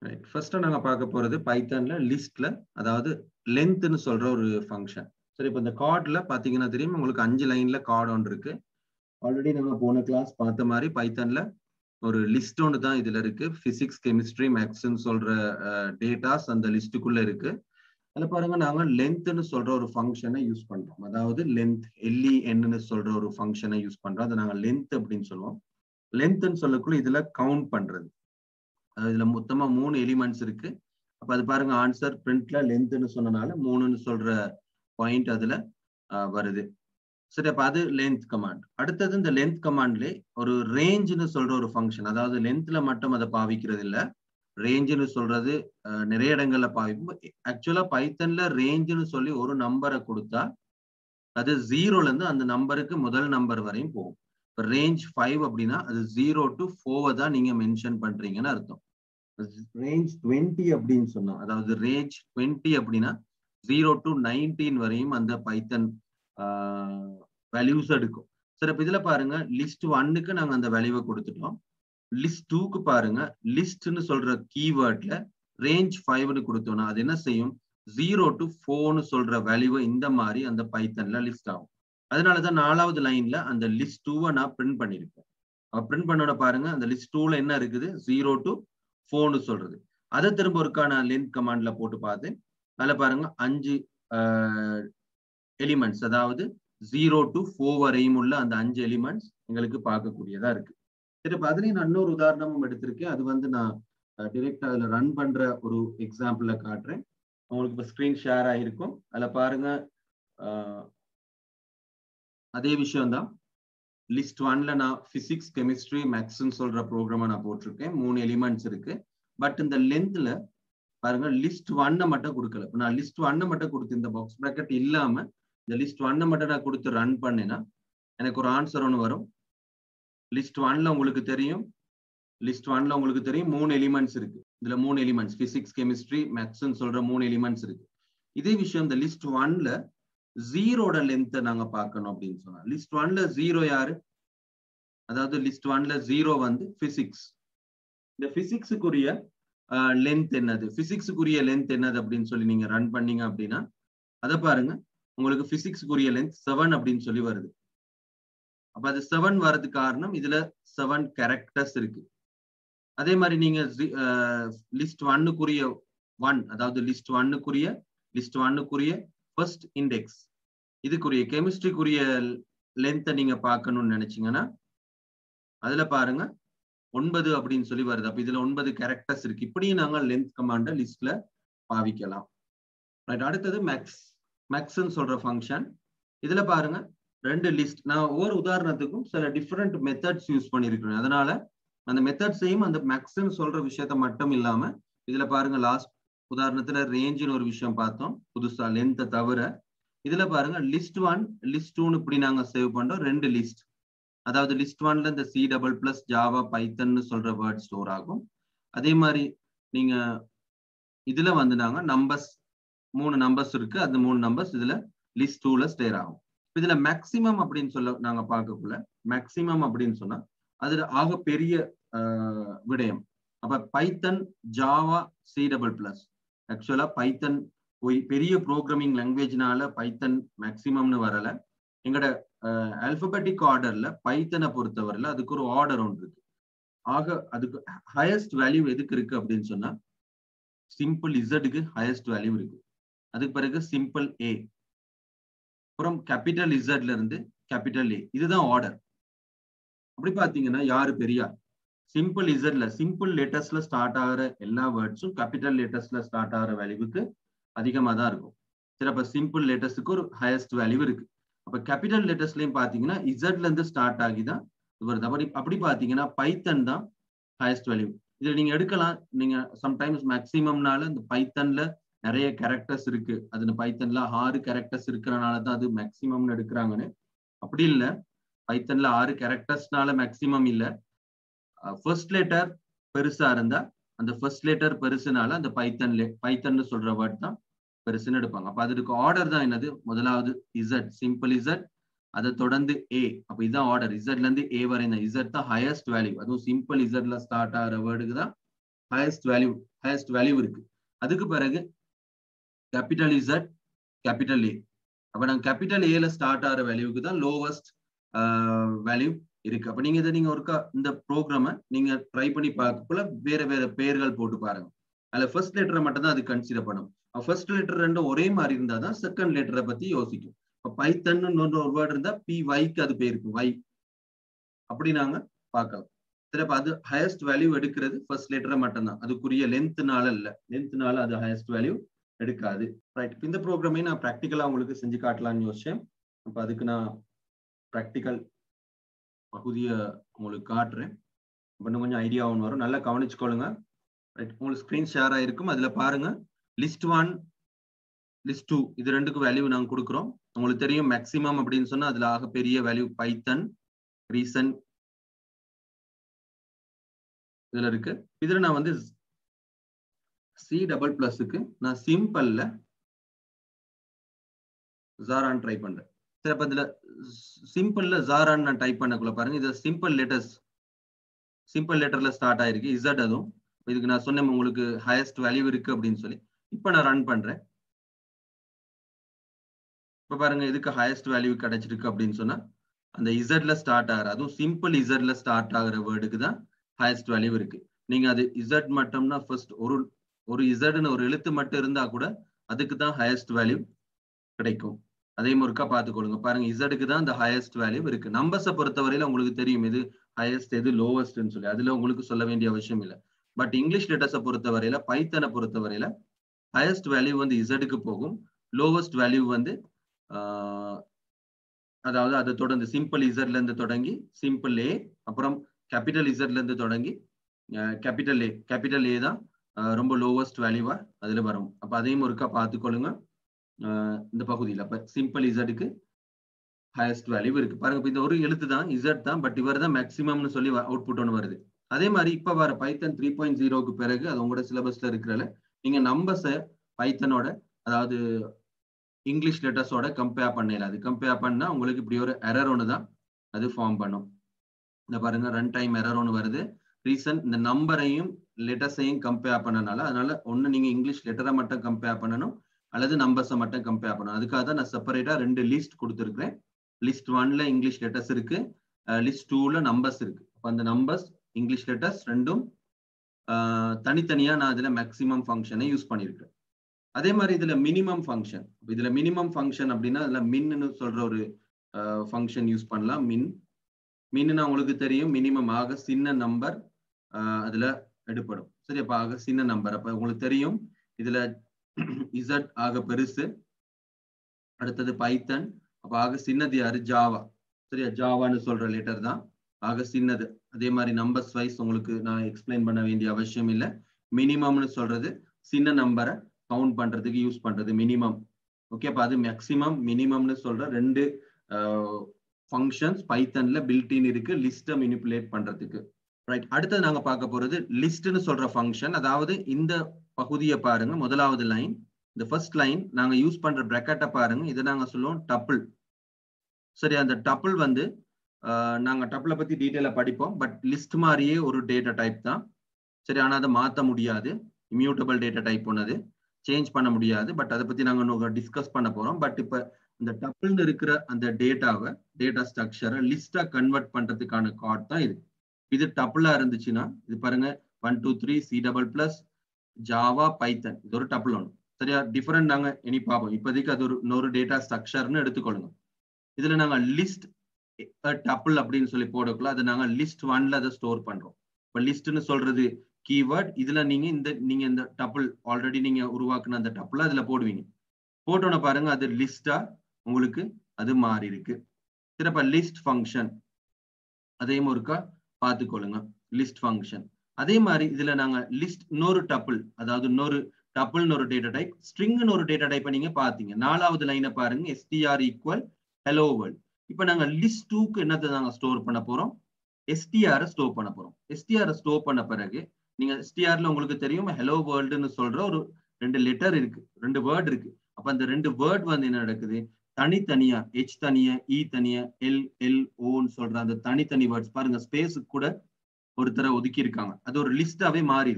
right first நாங்க பார்க்க போறது பைத்தான்ல லிஸ்ட்ல அதாவது லென்த்னு சொல்ற ஒரு ஃபங்க்ஷன் சரி இப்போ இந்த கார்ட்ல பாத்தீங்கன்னா தெரியும் உங்களுக்கு அஞ்சு லைன்ல கார்டு ஒன்று இருக்கு ஆல்ரெடி நம்ம போன கிளாஸ் பார்த்த மாதிரி பைத்தான்ல ஒரு லிஸ்ட் ஒன்று தான் இதுல இருக்கு பிசிக்ஸ் கெமிஸ்ட்ரி மேக்ஸ்ன்னு சொல்ற டேட்டாஸ் அந்த லிஸ்ட்டுக்குள்ள இருக்கு அதுல பாருங்க நாங்க லென்த்னு சொல்ற ஒரு ஃபங்க்ஷனை யூஸ் பண்றோம் அதாவது லென்த் எல்இஎன்னு சொல்ற ஒரு ஃபங்க்ஷனை யூஸ் பண்றோம் அதை நாங்க லென்த் அப்படின்னு சொல்லுவோம் லென்த்னு சொல்லக்குள்ள இதுல கவுண்ட் பண்றது இதுல மொத்தமா மூணு எலிமெண்ட்ஸ் இருக்கு அப்ப அது பாருங்க ஆன்சர் பிரிண்ட்ல லென்த்னு சொன்னனால மூணுன்னு சொல்ற பாயிண்ட் அதுல வருது சரி அப்ப அது லென்த் கமாண்ட் அடுத்தது இந்த லென்த் கமாண்ட்ல ஒரு ரேஞ்ச்னு சொல்ற ஒரு ஃபங்க்ஷன் அதாவது லென்த்ல மட்டும் அதை பாவிக்கிறது இல்ல ரேஞ்சுன்னு சொல்றது நிறைய இடங்கள்ல பாவிக்கும் ஆக்சுவலா பைத்தன்ல ரேஞ்சுன்னு சொல்லி ஒரு நம்பரை கொடுத்தா அது ஜீரோல இருந்து அந்த நம்பருக்கு முதல் நம்பர் வரையும் போகும் இப்போ ரேஞ்ச் ஃபைவ் அப்படின்னா அது ஜீரோ டு ஃபோவை தான் நீங்க மென்ஷன் பண்றீங்கன்னு அர்த்தம் ரேஞ்ச் டுவெண்ட்டி அப்படின்னு சொன்னோம் அதாவது ரேஞ்ச் டுவெண்ட்டி அப்படின்னா ஜீரோ டு நைன்டீன் வரையும் அந்த பைத்தன் வேல்யூஸ் எடுக்கும் சரி இப்போ இதுல பாருங்க லிஸ்ட் ஒன்னுக்கு நாங்க அந்த வேல்யூவை கொடுத்துட்டோம் லிஸ்ட் டூக்கு பாருங்க லிஸ்ட்னு சொல்ற கீவேர்ட்ல ரேஞ்ச் ஃபைவ்னு கொடுத்தோம்னா அது என்ன செய்யும் ஜீரோ டு ஃபோர்னு சொல்ற வேல்யூவை இந்த மாதிரி அந்த பைத்தன்ல லிஸ்ட் ஆகும் அதனாலதான் நாலாவது லைன்ல அந்த லிஸ்ட் டூவை நான் பிரிண்ட் பண்ணிருக்கேன் பிரிண்ட் பண்ணோட பாருங்க அந்த லிஸ்ட் டூல என்ன இருக்குது ஜீரோ டு ஃபோர்னு சொல்றது அதை திரும்ப ஒருக்கான லென்த் கமாண்ட்ல போட்டு பார்த்து அதில் பாருங்க அஞ்சு எலிமெண்ட்ஸ் அதாவது ஜீரோ டு ஃபோர் வரையும் உள்ள அந்த அஞ்சு எலிமெண்ட்ஸ் எங்களுக்கு பார்க்கக்கூடியதா இருக்கு சரி இப்போ அதுலேயும் நான் இன்னொரு உதாரணமும் எடுத்திருக்கேன் அது வந்து நான் டிரெக்ட் அதில் ரன் பண்ற ஒரு எக்ஸாம்பிள காட்டுறேன் உங்களுக்கு இப்போ ஸ்க்ரீன் ஷேர் ஆகிருக்கும் அதில் பாருங்க அதே விஷயம் தான் லிஸ்ட் ஒன்ல நான் பிசிக்ஸ் கெமிஸ்ட்ரி மேக்ஸ்ன்னு சொல்ற ப்ரோக்ராமை நான் போட்டிருக்கேன் மூணு எலிமெண்ட்ஸ் இருக்கு பட் இந்த லென்த்ல பாருங்க லிஸ்ட் ஒன்னை மட்டும் கொடுக்கல இப்போ நான் லிஸ்ட் ஒன்னை மட்டும் கொடுத்து இந்த பாக்ஸ் ப்ராக்கெட் இல்லாம இந்த லிஸ்ட் ஒன்னை மட்டும் நான் கொடுத்து ரன் பண்ணேன்னா எனக்கு ஒரு ஆன்சர் ஒன்று வரும் லிஸ்ட் ஒன்ல உங்களுக்கு தெரியும் லிஸ்ட் ஒன்ல உங்களுக்கு தெரியும் மூணு எலிமெண்ட்ஸ் இருக்கு இதுல மூணு எலிமெண்ட்ஸ் பிசிக்ஸ் கெமிஸ்ட்ரி மேக்ஸ்ன்னு சொல்ற மூணு எலிமெண்ட்ஸ் இருக்கு இதே விஷயம் இந்த லிஸ்ட் ஒன்ல ஜீரோட லென்த்தை நாங்க பார்க்கணும் அப்படின்னு சொன்னா லிஸ்ட் ஒன்ல ஜீரோ யாரு அதாவது லிஸ்ட் ஒன்ல ஜீரோ வந்து பிசிக்ஸ் இந்த பிசிக்ஸுக்குரிய லென்த் என்னது பிசிக்ஸுக்குரிய லென்த் என்னது அப்படின்னு சொல்லி நீங்க ரன் பண்ணீங்க அப்படின்னா அதை பாருங்க உங்களுக்கு பிசிக்ஸுக்குரிய லென்த் செவன் அப்படின்னு சொல்லி வருது அப்ப அது செவன் வர்றதுக்கு காரணம் இதுல செவன் கேரக்டர்ஸ் இருக்கு அதே மாதிரி நீங்க லிஸ்ட் ஒன்னுக்குரிய ஒன் அதாவது லிஸ்ட் ஒன்னுக்குரிய லிஸ்ட் ஒன்னுக்குரிய ஃபர்ஸ்ட் இண்டெக்ஸ் இதுக்குரிய கெமிஸ்ட்ரிக்குரிய லென்த்தை நீங்க பார்க்கணும்னு நினைச்சீங்கன்னா அதுல பாருங்க ஒன்பது அப்படின்னு சொல்லி வருது அப்ப இதுல ஒன்பது கேரக்டர்ஸ் இருக்கு இப்படியும் நாங்க லென்த் கமாண்ட லிஸ்ட்ல பாவிக்கலாம் ரைட் அடுத்தது மேக்ஸ் மேக்ஸ்ன்னு சொல்ற ஃபங்க்ஷன் இதுல பாருங்க ரெண்டு லிஸ்ட் நான் ஒவ்வொரு உதாரணத்துக்கும் சில டிஃப்ரெண்ட் மெத்தட்ஸ் யூஸ் பண்ணிருக்கிறேன் அதனால அந்த மெத்தட்ஸையும் அந்த மேக்ஸ்ன்னு சொல்ற விஷயத்த மட்டும் இல்லாம இதுல பாருங்க லாஸ்ட் உதாரணத்துல ரேஞ்சுன்னு ஒரு விஷயம் பார்த்தோம் புதுசா லென்த்தை தவிர இதுல பாருங்க லிஸ்ட் ஒன் லிஸ்ட் டூன்னு இப்படி நாங்க சேவ் பண்றோம் ரெண்டு லிஸ்ட் அதாவது லிஸ்ட் ஒன்ல இந்த சி டபுள் பிளஸ் ஜாவா பைத்தன்னு சொல்ற வேர்ட் ஸ்டோர் ஆகும் அதே மாதிரி நீங்க இதுல வந்து நாங்க நம்பர்ஸ் மூணு நம்பர்ஸ் இருக்கு அந்த மூணு நம்பர்ஸ் இதுல லிஸ்ட் டூல ஸ்டேர் ஆகும் இதுல மேக்சிமம் அப்படின்னு சொல்ல நாங்க பார்க்கக்குள்ள மேக்சிமம் அப்படின்னு சொன்னா அதுல ஆக பெரிய விடயம் அப்ப Python Java C double plus ஆக்சுவலா பைத்தன் பெரிய ப்ரோக்ராமிங் லாங்குவேஜ்னால பைத்தன் மேக்சிமம்னு வரல எங்கட ஆல்பபெட்டிக் ஆர்டர்ல பைத்தனை பொறுத்தவரையில அதுக்கு ஒரு ஆர்டர் ஒன்று இருக்கு ஆக அதுக்கு ஹையஸ்ட் வேல்யூ எதுக்கு இருக்கு அப்படின்னு சொன்னா சிம்பிள் இசட்டுக்கு ஹையஸ்ட் வேல்யூ இருக்கு அதுக்கு பிறகு சிம்பிள் ஏ அப்புறம் கேபிட்டல் இசட்ல இருந்து கேபிட்டல் ஏ இதுதான் ஆர்டர் அப்படி பாத்தீங்கன்னா யாரு பெரியார் சிம்பிள் இசட்ல சிம்பிள் லேட்டஸ்ட்ல ஸ்டார்ட் ஆகிற எல்லா வேர்ட்ஸும் கேபிட்டல் லேட்டஸ்ட்ல ஸ்டார்ட் ஆகிற வேல்யூவுக்கு அதிகமா தான் இருக்கும் சரி அப்ப சிம்பிள் லேட்டஸ்டுக்கு ஒரு ஹையஸ்ட் வேல்யூ இருக்கு அப்ப கேபிட்டல் லேட்டஸ்ட்லயும் பாத்தீங்கன்னா இசட்ல இருந்து ஸ்டார்ட் ஆகி தான் வருது அப்படி அப்படி பாத்தீங்கன்னா பைத்தன் தான் ஹையஸ்ட் வேல்யூ இதுல நீங்க எடுக்கலாம் நீங்க சம்டைம்ஸ் மேக்சிமம்னால இந்த பைத்தன்ல நிறைய கேரக்டர்ஸ் இருக்கு அது பைத்தன்ல ஆறு கேரக்டர்ஸ் இருக்கிறனால தான் அது மேக்சிமம்னு எடுக்கிறாங்கன்னு அப்படி இல்லை பைத்தன்ல ஆறு கேரக்டர்ஸ்னால மேக்சிமம் இல்லை ஃபர்ஸ்ட் லெட்டர் பெருசா இருந்தா அந்த ஃபர்ஸ்ட் லெட்டர் பெருசுனால அந்த பைத்தன் பைத்தன் சொல்ற வேர்ட் தான் பெருசுன்னு எடுப்பாங்க அப்ப அதுக்கு ஆர்டர் தான் என்னது முதலாவது இசட் சிம்பிள் இசட் அதை தொடர்ந்து ஏ அப்ப இதுதான் ஆர்டர் இசட்ல இருந்து ஏ வரை இந்த இசட் தான் ஹையஸ்ட் வேல்யூ அதுவும் சிம்பிள் இசட்ல ஸ்டார்ட் ஆகிற வேர்டுக்கு தான் ஹையஸ்ட் வேல்யூ ஹையஸ்ட் வேல்யூ இருக்கு அதுக்கு பிறகு கேபிட்டல் இசட் கேபிட்டல் ஏ அப்ப நாங்க கேபிட்டல் ஏல ஸ்டார்ட் ஆகிற வேல்யூக்கு தான் லோவஸ்ட் வேல்யூ இருக்கு அப்ப நீங்க இதை நீங்க ஒருக்கா இந்த ப்ரோக்ராம நீங்க ட்ரை பண்ணி பார்க்கக்குள்ள வேற வேற பெயர்கள் போட்டு பாருங்க அதுல ஃபர்ஸ்ட் லெட்டரை மட்டும் தான் அது கன்சிடர் பண்ணும் ஃபர்ஸ்ட் லெட்டர் ரெண்டும் ஒரே மாதிரி இருந்தா தான் செகண்ட் லெட்டரை பத்தி யோசிக்கும் இப்ப பைத்தன்னு ஒரு வேர்டு இருந்தா பி வைக்கு அது போயிருக்கும் வை அப்படி நாங்க பார்க்கலாம் சரி அப்ப அது ஹையஸ்ட் வேல்யூ எடுக்கிறது ஃபர்ஸ்ட் லெட்டரை மட்டும்தான் அதுக்குரிய லென்த்னால இல்ல லென்த்னால அது ஹையஸ்ட் வேல்யூ எடுக்காது ரைட் இந்த ப்ரோக்ராமே நான் ப்ராக்டிக்கலா உங்களுக்கு செஞ்சு காட்டலாம்னு யோசிச்சேன் அப்ப அதுக்கு நான் ப்ராக்டிக்கல் பகுதியை உங்களுக்கு காட்டுறேன் இன்னும் கொஞ்சம் ஐடியா ஒன்று வரும் நல்லா கவனிச்சுக்கொள்ளுங்க ரைட் உங்களுக்கு ஸ்க்ரீன் ஷேர் ஆயிருக்கும் அதுல பாருங்க லிஸ்ட் ஒன் லிஸ்ட் டூ இது ரெண்டுக்கும் வேல்யூ நாங்கள் கொடுக்குறோம் உங்களுக்கு தெரியும் மேக்சிமம் அப்படின்னு சொன்னா அதுல ஆக பெரிய வேல்யூ பைத்தன் ரீசன் இதுல இருக்கு இதுல நான் வந்து சி டபுள் பிளஸுக்கு நான் சிம்பிள்ல ஜாரான் ட்ரை பண்றேன் சரி அப்ப இதுல சிம்பிள்ல ஜாரான் நான் டைப் பண்ணக்குள்ள பாருங்க இது சிம்பிள் லெட்டர்ஸ் சிம்பிள் லெட்டர்ல ஸ்டார்ட் ஆயிருக்கு இசட் அதுவும் இதுக்கு நான் சொன்னேன் உங்களுக்கு ஹையஸ்ட் வேல்யூ இருக்கு அப்படின்னு சொல்லி இப்ப நான் ரன் பண்றேன் இப்ப பாருங்க இதுக்கு ஹையஸ்ட் வேல்யூ கிடைச்சிருக்கு அப்படின்னு சொன்னா அந்த இசட்ல ஸ்டார்ட் ஆகிற அதுவும் சிம்பிள் இசட்ல ஸ்டார்ட் ஆகிற வேர்டுக்கு தான் ஹையஸ்ட் வேல்யூ இருக்கு நீங்க அது இசட் மட்டும்னா ஃபர்ஸ்ட் ஒரு ஒரு இசட்னு ஒரு எழுத்து மட்டும் இருந்தா கூட அதுக்கு தான் ஹையஸ்ட் வேல்யூ கிடைக்கும் அதே முறுக்கா பார்த்துக்கொள்ளுங்க பாருங்க இசடுக்கு தான் இந்த ஹையஸ்ட் வேல்யூ இருக்கு நம்பர்ஸை பொறுத்தவரையில உங்களுக்கு தெரியும் இது ஹையஸ்ட் எது லோவஸ்ட்னு சொல்லி அதுல உங்களுக்கு சொல்ல வேண்டிய அவசியம் இல்லை பட் இங்கிலீஷ் லெட்டர்ஸை பொறுத்தவரையில பைத்தனை பொறுத்தவரையில ஹையஸ்ட் வேல்யூ வந்து இசடுக்கு போகும் லோவஸ்ட் வேல்யூ வந்து அதாவது அதை தொடர்ந்து சிம்பிள் இசட்ல இருந்து தொடங்கி சிம்பிள் ஏ அப்புறம் கேபிட்டல் இசட்ல இருந்து தொடங்கி கேபிட்டல் ஏ கேபிட்டல் ஏ தான் ரொம்ப லோவஸ்ட் வேல்யூவா அதுல வரும் அப்ப அதையும் ஒருக்கா பார்த்துக்கொள்ளுங்க இந்த பகுதியில் அப்ப சிம்பிள் இசட்டுக்கு ஹையஸ்ட் வேல்யூ இருக்கு பாருங்க இந்த ஒரு எழுத்து தான் இசட் தான் பட் இவர் தான் மேக்சிமம்னு சொல்லி அவுட்புட் ஒன்று வருது அதே மாதிரி இப்ப வர பைத்தன் த்ரீ பாயிண்ட் ஜீரோக்கு பிறகு அது உங்களோட சிலபஸ்ல இருக்கிறல நீங்க நம்பர்ஸை பைத்தனோட அதாவது இங்கிலீஷ் லெட்டர்ஸோட கம்பேர் பண்ணல அது கம்பேர் பண்ணா உங்களுக்கு இப்படி ஒரு எரர் ஒன்று தான் அது ஃபார்ம் பண்ணும் இந்த பாருங்க ரன் டைம் எரர் ஒன்று வருது ரீசன் இந்த நம்பரையும் லெட்டர்ஸையும் கம்பேர் பண்ணனால அதனால ஒன்று நீங்க இங்கிலீஷ் லெட்டரை மட்டும் கம்பேர் பண்ணணும் அல்லது நம்பர்ஸை மட்டும் கம்பேர் பண்ணணும் அதுக்காக தான் நான் செப்பரேட்டா ரெண்டு லிஸ்ட் கொடுத்துருக்கேன் லிஸ்ட் ஒன்ல இங்கிலீஷ் லெட்டர்ஸ் இருக்கு லிஸ்ட் டூல நம்பர்ஸ் இருக்கு அப்போ அந்த நம்பர்ஸ் இங்கிலீஷ் லெட்டர்ஸ் ரெண்டும் தனித்தனியா நான் இதுல மேக்சிமம் ஃபங்க்ஷனை யூஸ் பண்ணியிருக்கேன் அதே மாதிரி இதுல மினிமம் ஃபங்க்ஷன் இதுல மினிமம் ஃபங்க்ஷன் அப்படின்னா அதுல மின்னு சொல்ற ஒரு ஃபங்க்ஷன் யூஸ் பண்ணலாம் மின் மின்னு உங்களுக்கு தெரியும் மினிமம் ஆக சின்ன நம்பர் அதுல எடுப்படும் சரி அப்ப ஆக சின்ன நம்பர் அப்ப உங்களுக்கு தெரியும் இதுல இசட் ஆக பெருசு அடுத்தது பைத்தன் அப்ப ஆக சின்னது யாரு ஜாவா சரியா ஜாவான்னு சொல்ற லெட்டர் தான் ஆக சின்னது அதே மாதிரி நம்பர்ஸ் வைஸ் உங்களுக்கு நான் எக்ஸ்பிளைன் பண்ண வேண்டிய அவசியம் இல்லை மினிமம்னு சொல்றது சின்ன நம்பரை கவுண்ட் பண்றதுக்கு யூஸ் பண்றது மினிமம் ஓகே அப்ப அது மேக்சிமம் மினிமம்னு சொல்ற ரெண்டு ஃபங்க்ஷன்ஸ் பைத்தன்ல பில்டின் இருக்கு லிஸ்ட்டை மினிப்புலேட் பண்றதுக்கு ரைட் அடுத்தது நாங்க பார்க்க போறது லிஸ்ட்னு சொல்ற ஃபங்க்ஷன் அதாவது இந்த பகுதியை பாருங்க முதலாவது லைன் இந்த ஃபர்ஸ்ட் லைன் நாங்க யூஸ் பண்ற பிராக்கெட்டை பாருங்க இதை நாங்க சொல்லுவோம் டப்பிள் சரி அந்த டப்பிள் வந்து நாங்க டப்பிளை பத்தி டீட்டெயிலா படிப்போம் பட் லிஸ்ட் மாதிரியே ஒரு டேட்டா டைப் தான் சரி ஆனா அதை மாத்த முடியாது இம்யூட்டபிள் டேட்டா டைப் ஒன்னது சேஞ்ச் பண்ண முடியாது பட் அதை பத்தி நாங்க டிஸ்கஸ் பண்ண போறோம் பட் இப்ப இந்த டப்பிள்னு இருக்கிற அந்த டேட்டாவை டேட்டா ஸ்ட்ரக்சரை லிஸ்டா கன்வெர்ட் பண்றதுக்கான கார்ட் தான் இது இது டப்பிளா இருந்துச்சுன்னா இது பாருங்க one two three C double plus Java Python இது ஒரு டப்பிள் ஒன்று சரியா டிஃபரெண்ட் நாங்க இனி பார்ப்போம் இப்போதைக்கு அது ஒரு இன்னொரு டேட்டா ஸ்ட்ரக்சர்னு எடுத்துக்கொள்ளுங்க இதுல நாங்க லிஸ்ட் டப்பிள் அப்படின்னு சொல்லி போடக்குள்ள அதை நாங்க லிஸ்ட் ஒன்ல அதை ஸ்டோர் பண்றோம் இப்போ லிஸ்ட்னு சொல்றது கீவேர்ட் இதுல நீங்க இந்த நீங்க இந்த டப்பிள் ஆல்ரெடி நீங்க உருவாக்குன அந்த டப்பிள் அதுல போடுவீங்க போட்டோன்னு பாருங்க அது லிஸ்டா உங்களுக்கு அது மாறி இருக்கு சிறப்பா லிஸ்ட் ஃபங்க்ஷன் அதையும் ஒருக்கா பார்த்துக்கொள்ளுங்க லிஸ்ட் ஃபங்க்ஷன் அதே மாதிரி இதுல நாங்க லிஸ்ட் இன்னொரு டப்பிள் அதாவது இன்னொரு டப்பிள்னு ஒரு டேட்டா டைப் ஸ்ட்ரிங்னு ஒரு டேட்டா டைப்பை நீங்க பாத்தீங்க நாலாவது லைனை பாருங்க எஸ்டிஆர் ஈக்குவல் ஹலோ வேர்ல்ட் இப்ப நாங்க லிஸ்ட் டூக்கு என்னத்தை நாங்க ஸ்டோர் பண்ண போறோம் எஸ்டிஆர் ஸ்டோர் பண்ண போறோம் எஸ்டிஆர் ஸ்டோர் பண்ண பிறகு நீங்க எஸ்டிஆர்ல உங்களுக்கு தெரியும் ஹலோ வேர்ல்டுன்னு சொல்ற ஒரு ரெண்டு லெட்டர் இருக்கு ரெண்டு வேர்ட் இருக்கு அப்ப அந்த ரெண்டு வேர்ட் வந்து என்ன நடக்குது தனித்தனியா ஹெச் தனியா இ தனியா எல் எல் ஓன்னு சொல்ற அந்த தனித்தனி வேர்ட்ஸ் பாருங்க ஸ்பேஸுக்கு கூட ஒருத்தரை ஒதுக்கி இருக்காங்க அது ஒரு லிஸ்டாவே மாறிடுச்சு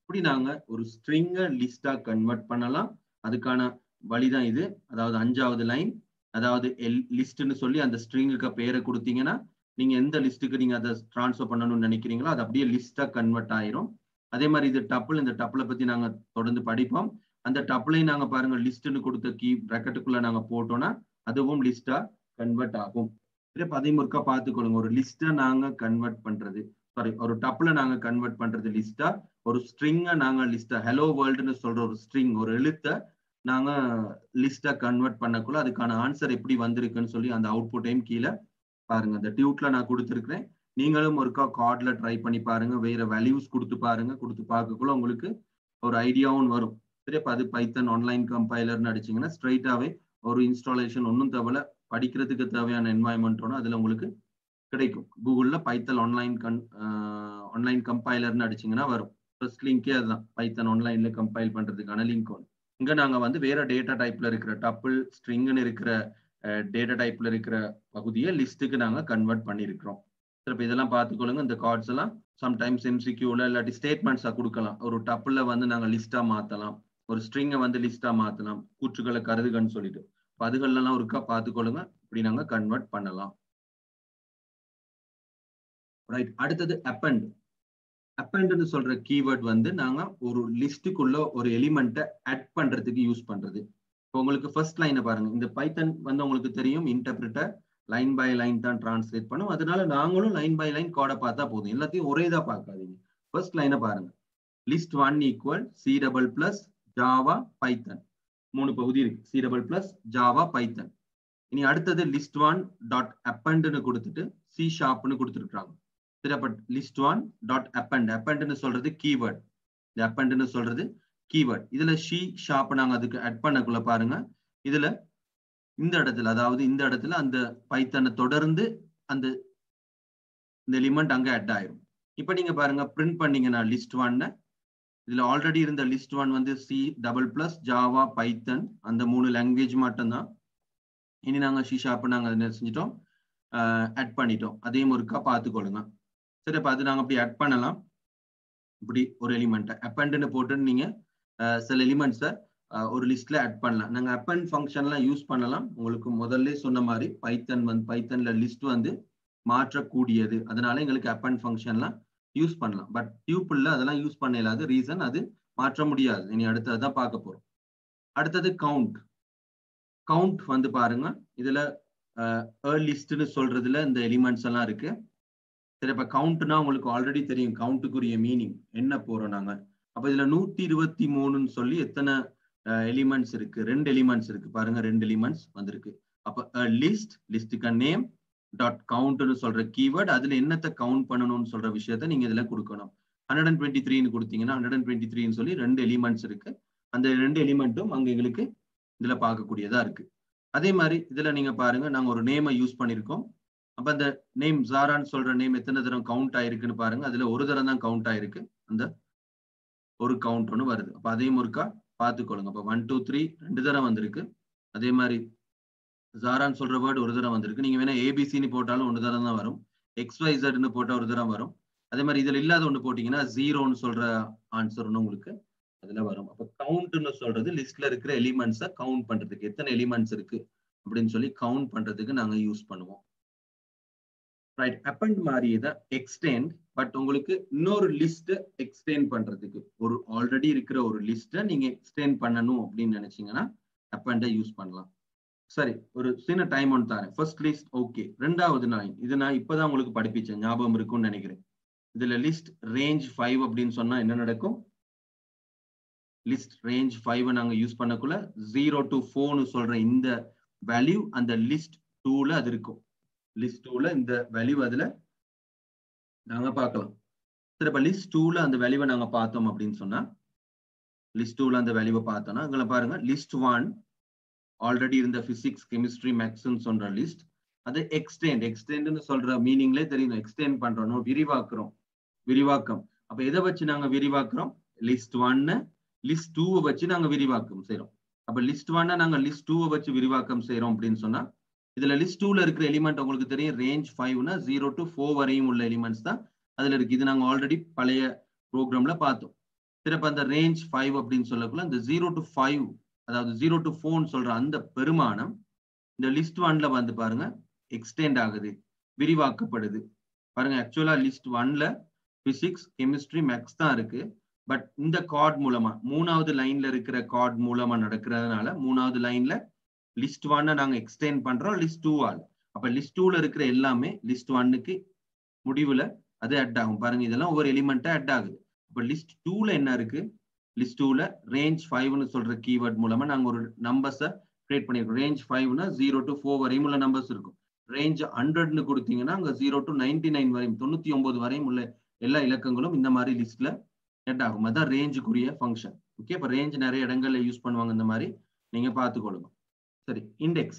இப்படி நாங்க ஒரு ஸ்ட்ரிங்கை லிஸ்டா கன்வெர்ட் பண்ணலாம் அதுக்கான வழிதான் இது அதாவது அஞ்சாவது லைன் அதாவது எல் லிஸ்ட்னு சொல்லி அந்த ஸ்ட்ரிங்குக்கு பேரை கொடுத்தீங்கன்னா நீங்க எந்த லிஸ்ட்டுக்கு நீங்க அதை ட்ரான்ஸ்ஃபர் பண்ணணும்னு நினைக்கிறீங்களோ அது அப்படியே லிஸ்டா கன்வெர்ட் ஆயிரும் அதே மாதிரி இது டப்புள் இந்த டப்புளை பத்தி நாங்க தொடர்ந்து படிப்போம் அந்த டப்புளையும் நாங்க பாருங்க லிஸ்ட்னு கொடுத்த கீ ப்ராக்கெட்டுக்குள்ள நாங்க போட்டோம்னா அதுவும் லிஸ்டா கன்வெர்ட் ஆகும் இப்போ அதையும் ஒருக்கா பார்த்துக்கொள்ளுங்க ஒரு லிஸ்ட்டை நாங்க கன்வெர்ட் பண்றது சாரி ஒரு டப்புல நாங்க கன்வெர்ட் பண்றது லிஸ்டா ஒரு ஸ்ட்ரிங்கை நாங்க லிஸ்டா ஹலோ வேர்ல்டுன்னு சொல்ற ஒரு ஸ்ட்ரிங் ஒரு எழுத்தை நாங்க லிஸ்டா கன்வெர்ட் பண்ணக்குள்ள அதுக்கான ஆன்சர் எப்படி வந்திருக்குன்னு சொல்லி அந்த அவுட்புட்டையும் கீழே பாருங்க அந்த டியூட்ல நான் கொடுத்துருக்கிறேன் நீங்களும் ஒருக்கா கார்ட்ல ட்ரை பண்ணி பாருங்க வேற வேல்யூஸ் கொடுத்து பாருங்க கொடுத்து பார்க்கக்குள்ள உங்களுக்கு ஒரு ஐடியாவும் வரும் சரி அப்ப அது பைத்தன் ஆன்லைன் கம்பைலர்னு அடிச்சீங்கன்னா ஸ்ட்ரைட்டாவே ஒரு இன்ஸ்டாலேஷன் ஒன்றும் தேவையில்ல படிக்கிறதுக்கு தேவையான என்வாயன்மெண்ட்டோட அதுல உங்களுக்கு கிடைக்கும் கூகுள்ல பைத்தல் ஆன்லைன் கன் ஆன்லைன் கம்பைலர்னு அடிச்சீங்கன்னா வரும் ஃபர்ஸ்ட் லிங்கே அதுதான் பைத்தன் ஆன்லைன்ல கம்பைல் பண்றதுக்கான லிங்க் ஒன்று இங்க நாங்க வந்து வேற டேட்டா டைப்ல இருக்கிற டப்பிள் ஸ்ட்ரிங்னு இருக்கிற டேட்டா டைப்ல இருக்கிற பகுதியை லிஸ்ட்டுக்கு நாங்க கன்வெர்ட் பண்ணியிருக்கிறோம் இப்போ இதெல்லாம் பார்த்துக்கொள்ளுங்க இந்த கார்ட்ஸ் எல்லாம் சம்டைம்ஸ் எம்சிக்யூல இல்லாட்டி ஸ்டேட்மெண்ட்ஸா கொடுக்கலாம் ஒரு டப்புல வந்து நாங்க லிஸ்டா மாத்தலாம் ஒரு ஸ்ட்ரிங்கை வந்து லிஸ்டா மாத்தலாம் கூற்றுக்களை கருதுகன்னு சொல்லிட்டு அதுகள்லாம் ஒருக்கா பார்த்துக்கொள்ளுங்க இப்படி நாங்க கன்வெர்ட் பண்ணலாம் ரைட் அடுத்தது அப்பண்ட் அப்பண்ட்னு சொல்ற கீவேர்ட் வந்து நாங்க ஒரு லிஸ்ட்டுக்குள்ள ஒரு எலிமெண்ட்டை ஆட் பண்றதுக்கு யூஸ் பண்றது இப்போ உங்களுக்கு ஃபர்ஸ்ட் லைனை பாருங்க இந்த பைத்தன் வந்து உங்களுக்கு தெரியும் இன்டர்பிரிட்டர் லைன் பை லைன் தான் டிரான்ஸ்லேட் பண்ணும் அதனால நாங்களும் லைன் பை லைன் கோடை பார்த்தா போதும் எல்லாத்தையும் ஒரே தான் பார்க்காதீங்க ஃபர்ஸ்ட் லைனை பாருங்க list one equal C double plus Java Python மூணு பகுதி இருக்கு C double plus Java Python இனி அடுத்தது லிஸ்ட் ஒன் டாட் அப்பண்ட்னு கொடுத்துட்டு சி ஷாப்னு கொடுத்துருக்காங்க சரி அப்ப லிஸ்ட் ஒன் டாட் அப்பண்ட் அப்பண்ட்னு சொல்றது கீவேர்ட் இந்த அப்பண்ட்னு சொல்றது கீவேர்ட் இதுல ஷி ஷாப் நாங்க அதுக்கு அட் பண்ணக்குள்ள பாருங்க இதுல இந்த இடத்துல அதாவது இந்த இடத்துல அந்த பைத்தனை தொடர்ந்து அந்த இந்த எலிமெண்ட் அங்க அட் ஆயிரும் இப்ப நீங்க பாருங்க பிரிண்ட் பண்ணீங்கன்னா லிஸ்ட் ஒன்னு இதுல ஆல்ரெடி இருந்த லிஸ்ட் ஒன் வந்து C double plus Java Python அந்த மூணு லாங்குவேஜ் மட்டும்தான் இனி நாங்க ஷி ஷாப் நாங்க அதை செஞ்சிட்டோம் அட் பண்ணிட்டோம் அதையும் ஒருக்கா பார்த்துக்கொள்ளுங்க சரி அப்ப அது நாங்க அப்படி அட் பண்ணலாம் இப்படி ஒரு எலிமெண்ட் அப்பண்ட்னு போட்டு நீங்க சில எலிமெண்ட்ஸை ஒரு லிஸ்ட்ல ஆட் பண்ணலாம் நாங்க அப்பண்ட் ஃபங்க்ஷன்லாம் யூஸ் பண்ணலாம் உங்களுக்கு முதல்ல சொன்ன மாதிரி பைத்தன் வந்து பைத்தன்ல லிஸ்ட் வந்து மாற்றக்கூடியது அதனால எங்களுக்கு அப்பண்ட் ஃபங்க்ஷன்லாம் யூஸ் பண்ணலாம் பட் டியூப்பிள்ல அதெல்லாம் யூஸ் பண்ண இல்லாத ரீசன் அது மாற்ற முடியாது இனி அடுத்ததான் பார்க்க போறோம் அடுத்தது கவுண்ட் கவுண்ட் வந்து பாருங்க இதுல லிஸ்ட்னு சொல்றதுல இந்த எலிமெண்ட்ஸ் எல்லாம் இருக்கு சரி இப்ப கவுண்ட்னா உங்களுக்கு ஆல்ரெடி தெரியும் கவுண்ட்டுக்குரிய மீனிங் என்ன போறோம் நாங்க அப்ப இதுல நூத்தி இருபத்தி மூணுன்னு சொல்லி எத்தனை எலிமெண்ட்ஸ் இருக்கு ரெண்டு எலிமெண்ட்ஸ் இருக்கு பாருங்க ரெண்டு எலிமெண்ட்ஸ் வந்திருக்கு அப்ப லிஸ்ட் லிஸ்டுக்கு நேம் டாட் கவுண்ட்னு சொல்ற கீவேர்ட் அதுல என்னத்தை கவுண்ட் பண்ணணும்னு சொல்ற விஷயத்த நீங்க இதுல கொடுக்கணும் ஹண்ட்ரட் அண்ட் டுவெண்ட்டி த்ரீன்னு கொடுத்தீங்கன்னா ஹண்ட்ரட் அண்ட் டுவெண்ட்டி த்ரீன்னு சொல்லி ரெண்டு எலிமெண்ட்ஸ் இருக்கு அந்த ரெண்டு எலிமெண்ட்டும் அங்க எங்களுக்கு இதுல பார்க்கக்கூடியதா இருக்கு அதே மாதிரி இதுல நீங்க பாருங்க நாங்க ஒரு நேமை யூஸ் பண்ணிருக்கோம் அப்ப அந்த நேம் ஜாரான்னு சொல்ற நேம் எத்தனை தரம் கவுண்ட் ஆயிருக்குன்னு பாருங்க அதுல ஒரு தரம் தான் கவுண்ட் ஆயிருக்கு அந்த ஒரு கவுண்ட் ஒன்று வருது அப்ப அதையும் ஒருக்கா பார்த்துக்கொள்ளுங்க அப்ப ஒன் டூ த்ரீ ரெண்டு தரம் வந்திருக்கு அதே மாதிரி ஜாரான்னு சொல்ற வேர்டு ஒரு தரம் வந்திருக்கு நீங்க வேணா ஏபிசின்னு போட்டாலும் ஒன்று தரம் தான் வரும் எக்ஸ்வைசட்னு போட்டா ஒரு தரம் வரும் அதே மாதிரி இதுல இல்லாத ஒன்று போட்டீங்கன்னா ஜீரோன்னு சொல்ற ஆன்சர் ஒன்று உங்களுக்கு அதுல வரும் அப்ப கவுண்ட்னு சொல்றது லிஸ்ட்ல இருக்கிற எலிமெண்ட்ஸை கவுண்ட் பண்றதுக்கு எத்தனை எலிமெண்ட்ஸ் இருக்கு அப்படின்னு சொல்லி கவுண்ட் பண்றதுக்கு நாங்க யூஸ் பண்ணுவோம் ரைட் அப்பண்ட் மாதிரியே தான் எக்ஸ்டெண்ட் பட் உங்களுக்கு இன்னொரு லிஸ்ட் எக்ஸ்டெண்ட் பண்றதுக்கு ஒரு ஆல்ரெடி இருக்கிற ஒரு லிஸ்ட்டை நீங்க எக்ஸ்டெண்ட் பண்ணணும் அப்படின்னு நினைச்சீங்கன்னா அப்பண்டை யூஸ் பண்ணலாம் சரி ஒரு சின்ன டைம் ஒன்று தரேன் ஃபர்ஸ்ட் லிஸ்ட் ஓகே ரெண்டாவது லைன் இது நான் இப்பதான் உங்களுக்கு படிப்பிச்சேன் ஞாபகம் இருக்கும்னு நினைக்கிறேன் இதுல லிஸ்ட் ரேஞ்ச் ஃபைவ் அப்படின்னு சொன்னா என்ன நடக்கும் லிஸ்ட் ரேஞ்ச் ஃபைவ் நாங்க யூஸ் பண்ணக்குள்ள ஜீரோ டு ஃபோர்னு சொல்ற இந்த வேல்யூ அந்த லிஸ்ட் டூல அது இருக்கும் லிஸ்ட் டூல இந்த வேல்யூ அதுல நாங்க பார்க்கலாம் சரி இப்ப லிஸ்ட் டூல அந்த வேல்யூவை நாங்க பார்த்தோம் அப்படின்னு சொன்னா லிஸ்ட் டூல அந்த வேல்யூவை பார்த்தோம்னா அங்கே பாருங்க லிஸ்ட் ஒன் ஆல்ரெடி இருந்த பிசிக்ஸ் கெமிஸ்ட்ரி மேக்ஸ்ன்னு சொல்ற லிஸ்ட் அது எக்ஸ்டெண்ட் எக்ஸ்டெண்ட்னு சொல்ற மீனிங்லேயே தெரியும் எக்ஸ்டெண்ட் பண்றோம் விரிவாக்குறோம் விரிவாக்கம் அப்ப எதை வச்சு நாங்க விரிவாக்குறோம் லிஸ்ட் ஒன்னு லிஸ்ட் டூவை வச்சு நாங்க விரிவாக்கம் செய்யறோம் அப்ப லிஸ்ட் ஒன்னை நாங்க லிஸ்ட் டூவை வச்சு விரிவாக்கம் செய்யறோம் அப்படின்னு சொன்னா இதுல லிஸ்ட் டூல இருக்கிற எலிமெண்ட் உங்களுக்கு தெரியும் ரேஞ்ச் ஃபைவ்னா ஜீரோ டு ஃபோர் வரையும் உள்ள எலிமெண்ட்ஸ் தான் அதுல இருக்கு இது நாங்க ஆல்ரெடி பழைய ப்ரோக்ராம்ல பார்த்தோம் திருப்ப அந்த ரேஞ்ச் ஃபைவ் அப்படின்னு சொல்லக்குள்ள இந்த ஜீரோ டு ஃபைவ் அதாவது ஜீரோ டு ஃபோர்னு சொல்ற அந்த பெருமானம் இந்த லிஸ்ட் ஒன்ல வந்து பாருங்க எக்ஸ்டெண்ட் ஆகுது விரிவாக்கப்படுது பாருங்க ஆக்சுவலா லிஸ்ட் ஒன்ல பிசிக்ஸ் கெமிஸ்ட்ரி மேக்ஸ் தான் இருக்கு பட் இந்த கார்ட் மூலமா மூணாவது லைன்ல இருக்கிற கார்ட் மூலமா நடக்கிறதுனால மூணாவது லைன்ல லிஸ்ட் ஒன்னை நாங்க எக்ஸ்டெண்ட் பண்றோம் லிஸ்ட் டூ ஆல் அப்ப லிஸ்ட் டூல இருக்கிற எல்லாமே லிஸ்ட் ஒன்னுக்கு முடிவுல அது அட் ஆகும் பாருங்க இதெல்லாம் ஒவ்வொரு எலிமெண்டா அட் ஆகுது அப்ப லிஸ்ட் டூல என்ன இருக்கு லிஸ்ட் டூல ரேஞ்ச் ஃபைவ்னு சொல்ற கீவேர்ட் மூலமா நாங்க ஒரு நம்பர்ஸை கிரியேட் பண்ணிருக்கோம் ரேஞ்ச் ஃபைவ்னா ஜீரோ டு ஃபோர் வரையும் உள்ள நம்பர்ஸ் இருக்கும் ரேஞ்ச் ஹண்ட்ரட்னு கொடுத்தீங்கன்னா அங்க ஜீரோ டு நைன்டி நைன் வரையும் தொண்ணூத்தி ஒன்பது வரையும் உள்ள எல்லா இலக்கங்களும் இந்த மாதிரி லிஸ்ட்ல ஹெட் ஆகும் அதான் ரேஞ்சுக்குரிய ஃபங்க்ஷன் ஓகே இப்போ ரேஞ்ச் நிறைய இடங்கள்ல யூஸ் பண்ணுவாங்க இந்த மாதிரி நீங்க பார்த்துக்கொள்ளுங்க சரி இண்டெக்ஸ்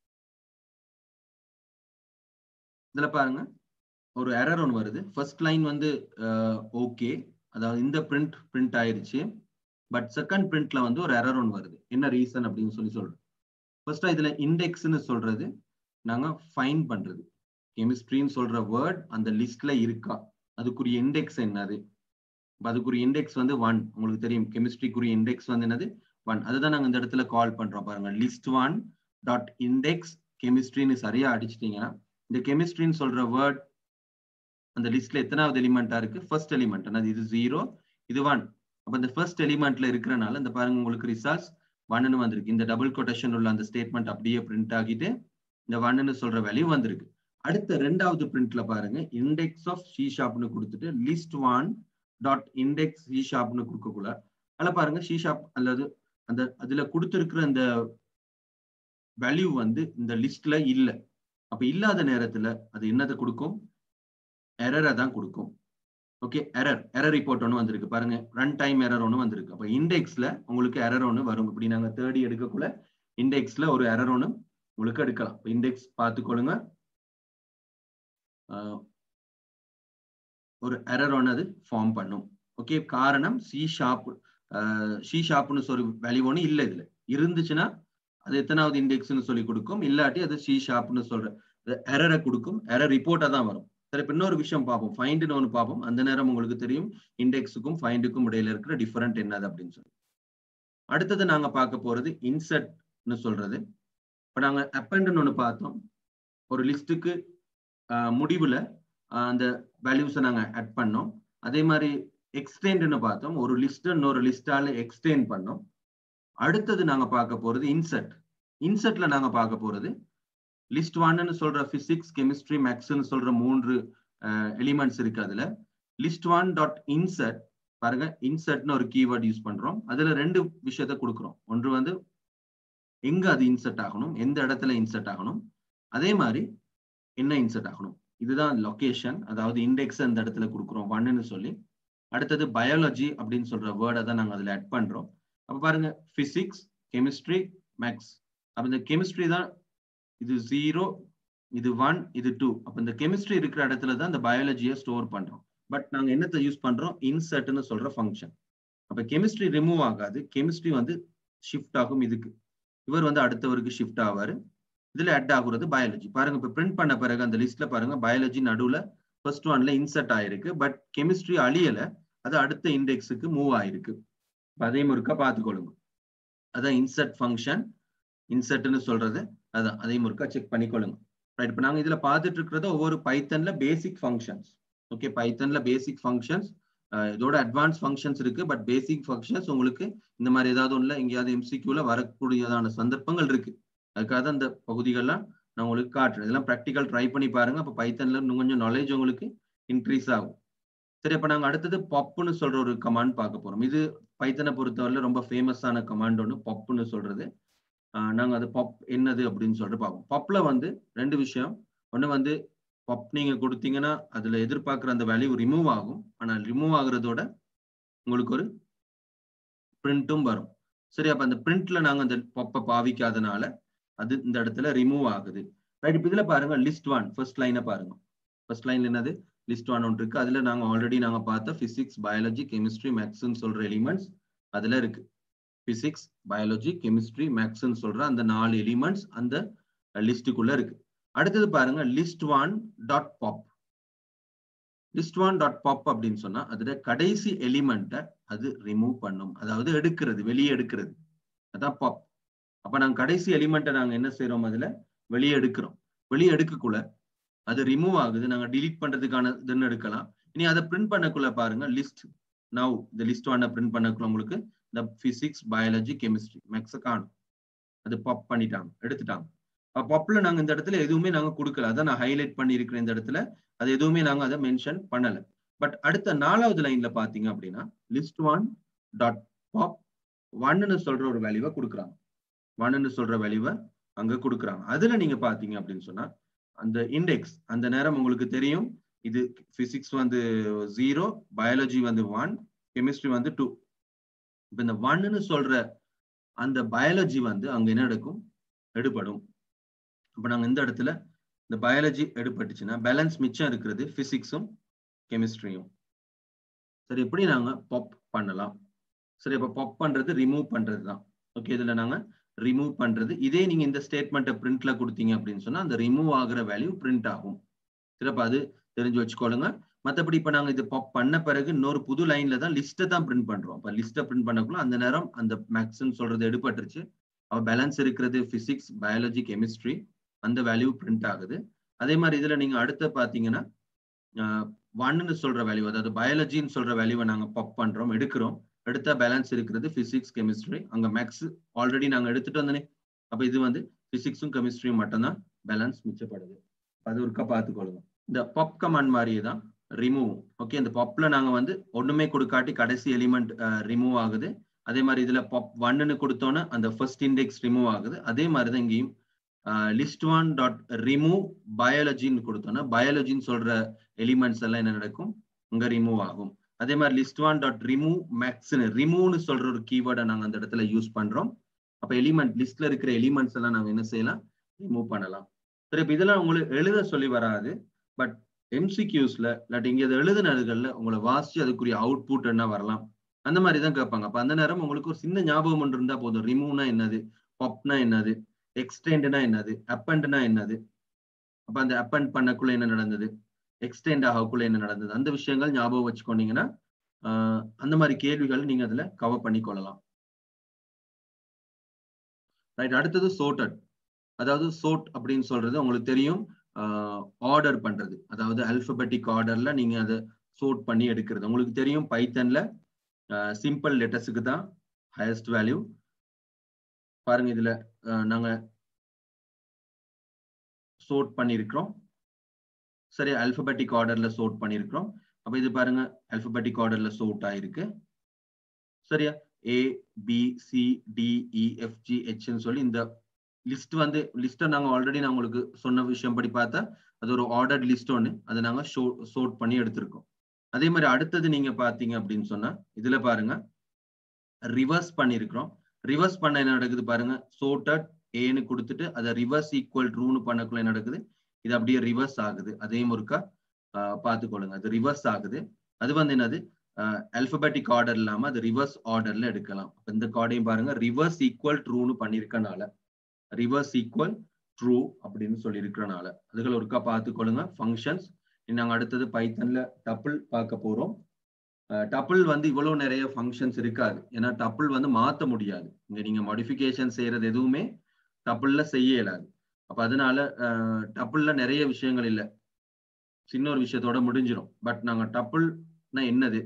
இதுல பாருங்க ஒரு எரர் ஒன்று வருது ஃபர்ஸ்ட் லைன் வந்து ஓகே அதாவது இந்த பிரிண்ட் பிரிண்ட் ஆயிருச்சு பட் செகண்ட் பிரிண்ட்ல வந்து ஒரு எரர் ஒன்று வருது என்ன ரீசன் அப்படின்னு சொல்லி சொல்றோம் ஃபர்ஸ்டா இதுல இண்டெக்ஸ்னு சொல்றது நாங்க ஃபைன் பண்றது கெமிஸ்ட்ரின்னு சொல்ற வேர்ட் அந்த லிஸ்ட்ல இருக்கா அதுக்குரிய இண்டெக்ஸ் என்னது அதுக்குரிய இண்டெக்ஸ் வந்து ஒன் உங்களுக்கு தெரியும் கெமிஸ்ட்ரிக்குரிய இண்டெக்ஸ் வந்து என்னது ஒன் அதுதான் நாங்க இந்த இடத்துல கால் பண்றோம் பாருங்க லிஸ்ட் ஒன் டாட் இண்டெக்ஸ் கெமிஸ்ட்ரின்னு சரியா அடிச்சிட்டீங்கன்னா இந்த கெமிஸ்ட்ரின்னு சொல்ற வேர்ட் அந்த லிஸ்ட்ல எத்தனாவது எலிமெண்டா இருக்கு ஃபர்ஸ்ட் எலிமெண்ட் அது இது ஜீரோ இது ஒன் அப்ப இந்த ஃபர்ஸ்ட் எலிமெண்ட்ல இருக்கிறனால இந்த பாருங்க உங்களுக்கு ரிசல்ட்ஸ் ஒன்னு வந்திருக்கு இந்த டபுள் கொட்டேஷன் உள்ள அந்த ஸ்டேட்மெண்ட் அப்படியே பிரிண்ட் ஆகிட்டு இந்த ஒன்னு சொல்ற வேல்யூ வந்திருக்கு அடுத்த ரெண்டாவது பிரிண்ட்ல பாருங்க இண்டெக்ஸ் ஆஃப் சி ஷாப்னு கொடுத்துட்டு list one dot index C ஷாப்னு கொடுக்கக்குள்ள அதில் பாருங்க சி ஷாப் அல்லது அந்த அதுல கொடுத்துருக்கிற அந்த வேல்யூ வந்து இந்த லிஸ்ட்ல இல்லை அப்ப இல்லாத நேரத்துல அது என்னதை கொடுக்கும் எரரை தான் கொடுக்கும் ஓகே எரர் எரர் ரிப்போர்ட் ஒன்று வந்திருக்கு பாருங்க ரன் டைம் எரர் ஒன்று வந்திருக்கு அப்போ இண்டெக்ஸ்ல உங்களுக்கு எரர் ஒன்று வரும் இப்படி நாங்கள் தேடி எடுக்கக்குள்ள இண்டெக்ஸ்ல ஒரு எரர் ஒன்று உங்களுக்கு எடுக்கலாம் இண்டெக்ஸ் பார்த்துக்கொள்ளுங்க ஒரு எரர் ஒன்று அது ஃபார்ம் பண்ணும் ஓகே காரணம் சி ஷாப் சி ஷாப்னு சொல்லி வேல்யூ ஒன்று இல்லை இதுல இருந்துச்சுன்னா அது எத்தனாவது இண்டெக்ஸ்னு சொல்லி கொடுக்கும் இல்லாட்டி அது சி ஷாப்னு சொல்ற எரரை கொடுக்கும் எரர் ரிப்போர்ட்டா தான் வரும் சரி இப்போ இன்னொரு விஷயம் பார்ப்போம் ஃபைண்டுன்னு ஒன்று பார்ப்போம் அந்த நேரம் உங்களுக்கு தெரியும் இண்டெக்ஸுக்கும் ஃபைண்டுக்கும் இடையில இருக்கிற டிஃபரெண்ட் என்னது அப்படின்னு சொல்லி அடுத்தது நாங்க பார்க்க போறது இன்சர்ட்னு சொல்றது இப்போ நாங்க அப்பெண்ட்னு ஒன்று பார்த்தோம் ஒரு லிஸ்ட்டுக்கு முடிவுல அந்த வேல்யூஸை நாங்க ஆட் பண்ணோம் அதே மாதிரி எக்ஸ்டெண்ட்னு பார்த்தோம் ஒரு லிஸ்ட் இன்னொரு லிஸ்டால எக்ஸ்டெண்ட் பண்ணோம் அடுத்தது நாங்க பார்க்க போறது இன்சர்ட் இன்சர்ட்ல நாங்க பார்க்க போறது லிஸ்ட் ஒன்னு சொல்ற பிசிக்ஸ் கெமிஸ்ட்ரி மேக்ஸ்ன்னு சொல்ற மூன்று எலிமெண்ட்ஸ் இருக்கு அதுல லிஸ்ட் ஒன் டாட் இன்சர்ட் பாருங்க இன்சர்ட்னு ஒரு கீவேர்ட் யூஸ் பண்றோம் அதுல ரெண்டு விஷயத்த கொடுக்குறோம் ஒன்று வந்து எங்க அது இன்சர்ட் ஆகணும் எந்த இடத்துல இன்சர்ட் ஆகணும் அதே மாதிரி என்ன இன்சர்ட் ஆகணும் இதுதான் லொகேஷன் அதாவது இண்டெக்ஸ் அந்த இடத்துல கொடுக்குறோம் ஒன்னு சொல்லி அடுத்தது பயாலஜி அப்படின்னு சொல்ற வேர்டை தான் நாங்கள் அதில் ஆட் பண்றோம் அப்போ பாருங்க பிசிக்ஸ் கெமிஸ்ட்ரி மேக்ஸ் அப்போ இந்த கெமிஸ்ட்ரி தான் இது ஜீரோ இது ஒன் இது டூ அப்போ இந்த கெமிஸ்ட்ரி இருக்கிற இடத்துல தான் இந்த பயாலஜியை ஸ்டோர் பண்றோம் பட் நாங்கள் என்னத்தை யூஸ் பண்றோம் இன்சர்ட்னு சொல்ற ஃபங்க்ஷன் அப்போ கெமிஸ்ட்ரி ரிமூவ் ஆகாது கெமிஸ்ட்ரி வந்து ஷிஃப்ட் ஆகும் இதுக்கு இவர் வந்து அடுத்தவருக்கு ஷிஃப்ட் ஆவாரு இதுல அட் ஆகுறது பயாலஜி பாருங்க இப்போ பிரிண்ட் பண்ண பிறகு அந்த லிஸ்ட்ல பாருங்க பயாலஜி நடுவுல ஃபர்ஸ்ட் ஒன்ல இன்சர்ட் ஆயிருக்கு பட் கெமிஸ்ட்ரி அழியல அது அடுத்த இண்டெக்ஸுக்கு மூவ் ஆயிருக்கு அதே முறுக்கா பார்த்துக்கொள்ளுங்க அதான் இன்சர்ட் ஃபங்க்ஷன் இன்சர்ட்னு சொல்றது அதான் அதே முறுக்கா செக் பண்ணிக்கொள்ளுங்க ரைட் இப்போ நாங்கள் இதில் பார்த்துட்டு இருக்கிறது ஒவ்வொரு பைத்தன்ல பேசிக் ஃபங்க்ஷன்ஸ் ஓகே பைத்தன்ல பேசிக் ஃபங்க்ஷன்ஸ் இதோட அட்வான்ஸ் ஃபங்க்ஷன்ஸ் இருக்கு பட் பேசிக் ஃபங்க்ஷன்ஸ் உங்களுக்கு இந்த மாதிரி ஏதாவது ஒன்றுல எங்கேயாவது எம்சிக்யூல வரக்கூடியதான சந்தர்ப்பங்கள் இருக்கு அதுக்காக தான் இந்த பகுதிகள்லாம் நான் உங்களுக்கு காட்டுறேன் இதெல்லாம் ப்ராக்டிக்கல் ட்ரை பண்ணி பாருங்க அப்போ பைத்தன்ல இன்னும் கொஞ்சம் நாலேஜ் உங்களுக்கு இன்க்ரீஸ் ஆகும் சரி அப்போ நாங்கள் அடுத்தது பப்புன்னு சொல்ற ஒரு கமாண்ட் பார்க்க போறோம் இது பைத்தனை பொறுத்தவரை ரொம்ப ஃபேமஸான கமாண்ட் ஒன்று பப்புன்னு சொல்றது நாங்கள் அது பப் என்னது அப்படின்னு சொல்லிட்டு பார்ப்போம் பப்ல வந்து ரெண்டு விஷயம் ஒன்று வந்து பப் நீங்க கொடுத்தீங்கன்னா அதுல எதிர்பார்க்குற அந்த வேல்யூ ரிமூவ் ஆகும் ஆனால் ரிமூவ் ஆகுறதோட உங்களுக்கு ஒரு பிரிண்ட்டும் வரும் சரி அப்ப அந்த பிரிண்ட்ல நாங்க அந்த பப்பை பாவிக்காதனால அது இந்த இடத்துல ரிமூவ் ஆகுது ரைட் இப்போ இதுல பாருங்க லிஸ்ட் ஒன் ஃபர்ஸ்ட் லைனை பாருங்க ஃபர்ஸ்ட் லைன்ல என்னது லிஸ்ட் ஒன் ஒன்று இருக்கு அதுல நாங்க ஆல்ரெடி நாங்க பார்த்த பிசிக்ஸ் பயாலஜி கெமிஸ்ட்ரி மேக்ஸ்ன்னு சொல்ற எலிமெண்ட்ஸ் அதுல இருக்கு பிசிக்ஸ் பயாலஜி கெமிஸ்ட்ரி மேக்ஸ்ன்னு சொல்ற அந்த நாலு எலிமெண்ட்ஸ் அந்த லிஸ்டுக்குள்ள இருக்கு அடுத்தது பாருங்க list one dot pop list one dot pop அப்படின்னு சொன்னா அதுல கடைசி எலிமெண்ட்டை அது ரிமூவ் பண்ணும் அதாவது எடுக்கிறது வெளியே எடுக்கிறது அதான் பாப் அப்ப நாங்க கடைசி எலிமெண்ட்டை நாங்க என்ன செய்யறோம் அதுல வெளியே எடுக்கிறோம் வெளியே எடுக்கக்குள்ள அது ரிமூவ் ஆகுது நாங்க டிலீட் பண்றதுக்கான இதுன்னு எடுக்கலாம் இனி அதை பிரிண்ட் பண்ணக்குள்ள பாருங்க லிஸ்ட் நவ் இந்த லிஸ்ட் ஒன்னை பிரிண்ட் பண்ணக்குள்ள உங்களுக்கு இந்த பிசிக்ஸ் பயாலஜி கெமிஸ்ட்ரி மேக்ஸை காணும் அது பாப் பண்ணிட்டாங்க எடுத்துட்டாங்க பப்ல நாங்க இந்த இடத்துல எதுவுமே நாங்க கொடுக்கல அதான் நான் ஹைலைட் பண்ணி இருக்கிற இந்த இடத்துல அது எதுவுமே நாங்க அதை மென்ஷன் பண்ணல பட் அடுத்த நாலாவது லைன்ல பாத்தீங்க அப்படின்னா லிஸ்ட் ஒன் டாட் பாப் ஒன்னு சொல்ற ஒரு வேல்யூவை கொடுக்குறாங்க ஒன்னு சொல்ற வேல்யூவை அங்க கொடுக்குறாங்க அதுல நீங்க பாத்தீங்க அப்படின்னு சொன்னா அந்த இண்டெக்ஸ் அந்த நேரம் உங்களுக்கு தெரியும் இது பிசிக்ஸ் வந்து ஜீரோ பயாலஜி வந்து ஒன் கெமிஸ்ட்ரி வந்து டூ இப்ப இந்த ஒன்னு சொல்ற அந்த பயாலஜி வந்து அங்க என்ன எடுக்கும் எடுபடும் அப்ப நாங்க இந்த இடத்துல இந்த பயாலஜி எடுபட்டுச்சுன்னா பேலன்ஸ் மிச்சம் இருக்கிறது பிசிக்ஸும் கெமிஸ்ட்ரியும் சரி எப்படி நாங்க பாப் பண்ணலாம் சரி இப்ப பாப் பண்றது ரிமூவ் பண்றது தான் ஓகே இதுல நாங்க ரிமூவ் பண்றது இதே நீங்க இந்த ஸ்டேட்மெண்ட்டை பிரிண்ட்ல கொடுத்தீங்க அப்படின்னு சொன்னா அந்த ரிமூவ் ஆகுற வேல்யூ பிரிண்ட் ஆகும் சிறப்பு அது தெரிஞ்சு வச்சுக்கோளுங்க மற்றபடி இப்ப நாங்க இது பாப் பண்ண பிறகு இன்னொரு புது லைன்ல தான் லிஸ்ட்டை தான் பிரிண்ட் பண்றோம் இப்ப லிஸ்ட்டை பிரிண்ட் பண்ணக்குள்ள அந்த நேரம் அந்த மேக்ஸ்ன்னு சொல்றது எடுபட்டுருச்சு அவ பேலன்ஸ் இருக்கிறது பிசிக்ஸ் பயாலஜி கெமிஸ்ட்ரி அந்த வேல்யூ பிரிண்ட் ஆகுது அதே மாதிரி இதுல நீங்க அடுத்த பாத்தீங்கன்னா ஒன்னு சொல்ற வேல்யூ அதாவது பயாலஜின்னு சொல்ற வேல்யூவை நாங்க பப் பண்றோம் எடுக்கிறோம் எடுத்த பேலன்ஸ் இருக்கிறது பிசிக்ஸ் கெமிஸ்ட்ரி அங்க மேக்ஸ் ஆல்ரெடி நாங்க எடுத்துட்டு வந்தனே அப்ப இது வந்து பிசிக்ஸும் கெமிஸ்ட்ரியும் மட்டும்தான் பேலன்ஸ் மிச்சப்படுது அது ஒருக்கா பார்த்துக்கொள்ளுங்க இந்த பப் கமாண்ட் மாதிரியே தான் ரிமூவ் ஓகே இந்த பப்ல நாங்க வந்து ஒண்ணுமே கொடுக்காட்டி கடைசி எலிமெண்ட் ரிமூவ் ஆகுது அதே மாதிரி இதுல பப் ஒன்னு கொடுத்தோன்னே அந்த ஃபர்ஸ்ட் இண்டெக்ஸ் ரிமூவ் ஆகுது அதே மாதிரி தான் இங்கேயும் லிஸ்ட் ஒன் டாட் ரிமூவ் பயாலஜின்னு கொடுத்தோன்னா பயாலஜின்னு சொல்ற எலிமெண்ட்ஸ் எல்லாம் என்ன நடக்கும் இங்க ரிமூவ் ஆகும் அதே மாதிரி லிஸ்ட் ஒன் டாட் ரிமூவ் மேக்ஸ்னு ரிமூவ்னு சொல்ற ஒரு கீவேர்டை நாங்க அந்த இடத்துல யூஸ் பண்றோம் அப்ப எலிமெண்ட் லிஸ்ட்ல இருக்கிற எலிமெண்ட்ஸ் எல்லாம் நாங்க என்ன செய்யலாம் ரிமூவ் பண்ணலாம் சரி இப்ப இதெல்லாம் உங்களுக்கு எழுத சொல்லி வராது பட் எம்சிக்யூஸ்ல இல்லாட்டி இங்க இதை எழுதுனதுகள்ல உங்களை வாசிச்சு அதுக்குரிய அவுட்புட் என்ன வரலாம் அந்த மாதிரி தான் கேட்பாங்க அப்ப அந்த நேரம் உங்களுக்கு ஒரு சின்ன ஞாபகம் ஒன்று இருந்தா போதும் ரிமூவ்னா என்னது பாப்னா என்னது எக்ஸ்டெண்ட்னா என்னது அப்பண்ட்னா என்னது அப்ப அந்த அப்பண்ட் பண்ணக்குள்ள என்ன நடந்தது எக்ஸ்டெண்ட் ஆகக்குள்ள என்ன நடந்தது அந்த விஷயங்கள் ஞாபகம் வச்சுக்கொண்டீங்கன்னா அந்த மாதிரி கேள்விகள் நீங்க அதுல கவர் பண்ணி கொள்ளலாம் ரைட் அடுத்தது சோட்டட் அதாவது சோட் அப்படின்னு சொல்றது உங்களுக்கு தெரியும் ஆர்டர் பண்றது அதாவது அல்பபெட்டிக் ஆர்டர்ல நீங்க அதை சோட் பண்ணி எடுக்கிறது உங்களுக்கு தெரியும் பைத்தன்ல சிம்பிள் லெட்டர்ஸுக்கு தான் ஹையஸ்ட் வேல்யூ பாருங்க இதுல நாங்க சோட் பண்ணியிருக்கிறோம் சரி அல்பபெட்டிக் ஆர்டர்ல சோட் பண்ணியிருக்கிறோம் அப்ப இது பாருங்க அல்பபெட்டிக் ஆர்டர்ல சோட் ஆயிருக்கு சரியா A B C D E F G ஹெச்னு சொல்லி இந்த லிஸ்ட் வந்து லிஸ்ட்டை நாங்கள் ஆல்ரெடி நான் உங்களுக்கு சொன்ன விஷயம் படி பார்த்தா அது ஒரு ஆர்டர் லிஸ்ட் ஒன்று அதை நாங்கள் ஷோ சோட் பண்ணி எடுத்திருக்கோம் அதே மாதிரி அடுத்தது நீங்க பாத்தீங்க அப்படின்னு சொன்னா இதுல பாருங்க ரிவர்ஸ் பண்ணிருக்கிறோம் ரிவர்ஸ் பண்ண என்ன நடக்குது பாருங்க சோட்டட் ஏன்னு கொடுத்துட்டு அதை ரிவர்ஸ் ஈக்குவல் ட்ரூன்னு பண்ணக்குள்ள என்ன நடக்குது இது அப்படியே ரிவர்ஸ் ஆகுது அதையும் ஒருக்கா பார்த்துக்கொள்ளுங்க அது ரிவர்ஸ் ஆகுது அது வந்து என்னது அல்பபெட்டிக் ஆர்டர் இல்லாம அது ரிவர்ஸ் ஆர்டர்ல எடுக்கலாம் இந்த கார்டையும் பாருங்க ரிவர்ஸ் ஈக்குவல் ட்ரூன்னு பண்ணிருக்கனால ரிவர்ஸ் ஈக்குவல் ட்ரூ அப்படின்னு சொல்லி இருக்கிறனால அதுகளை ஒருக்கா பார்த்துக்கொள்ளுங்க ஃபங்க்ஷன்ஸ் நாங்க அடுத்தது பைத்தன்ல டப்புள் பார்க்க போறோம் டப்புள் வந்து இவ்வளவு நிறைய ஃபங்க்ஷன்ஸ் இருக்காது ஏன்னா டப்புள் வந்து மாத்த முடியாது இங்க நீங்க மாடிஃபிகேஷன் செய்யறது எதுவுமே டப்புள்ல செய்ய இயலாது அப்ப அதனால டப்புள்ல நிறைய விஷயங்கள் இல்லை சின்ன ஒரு விஷயத்தோட முடிஞ்சிடும் பட் நாங்க டப்புள்னா என்னது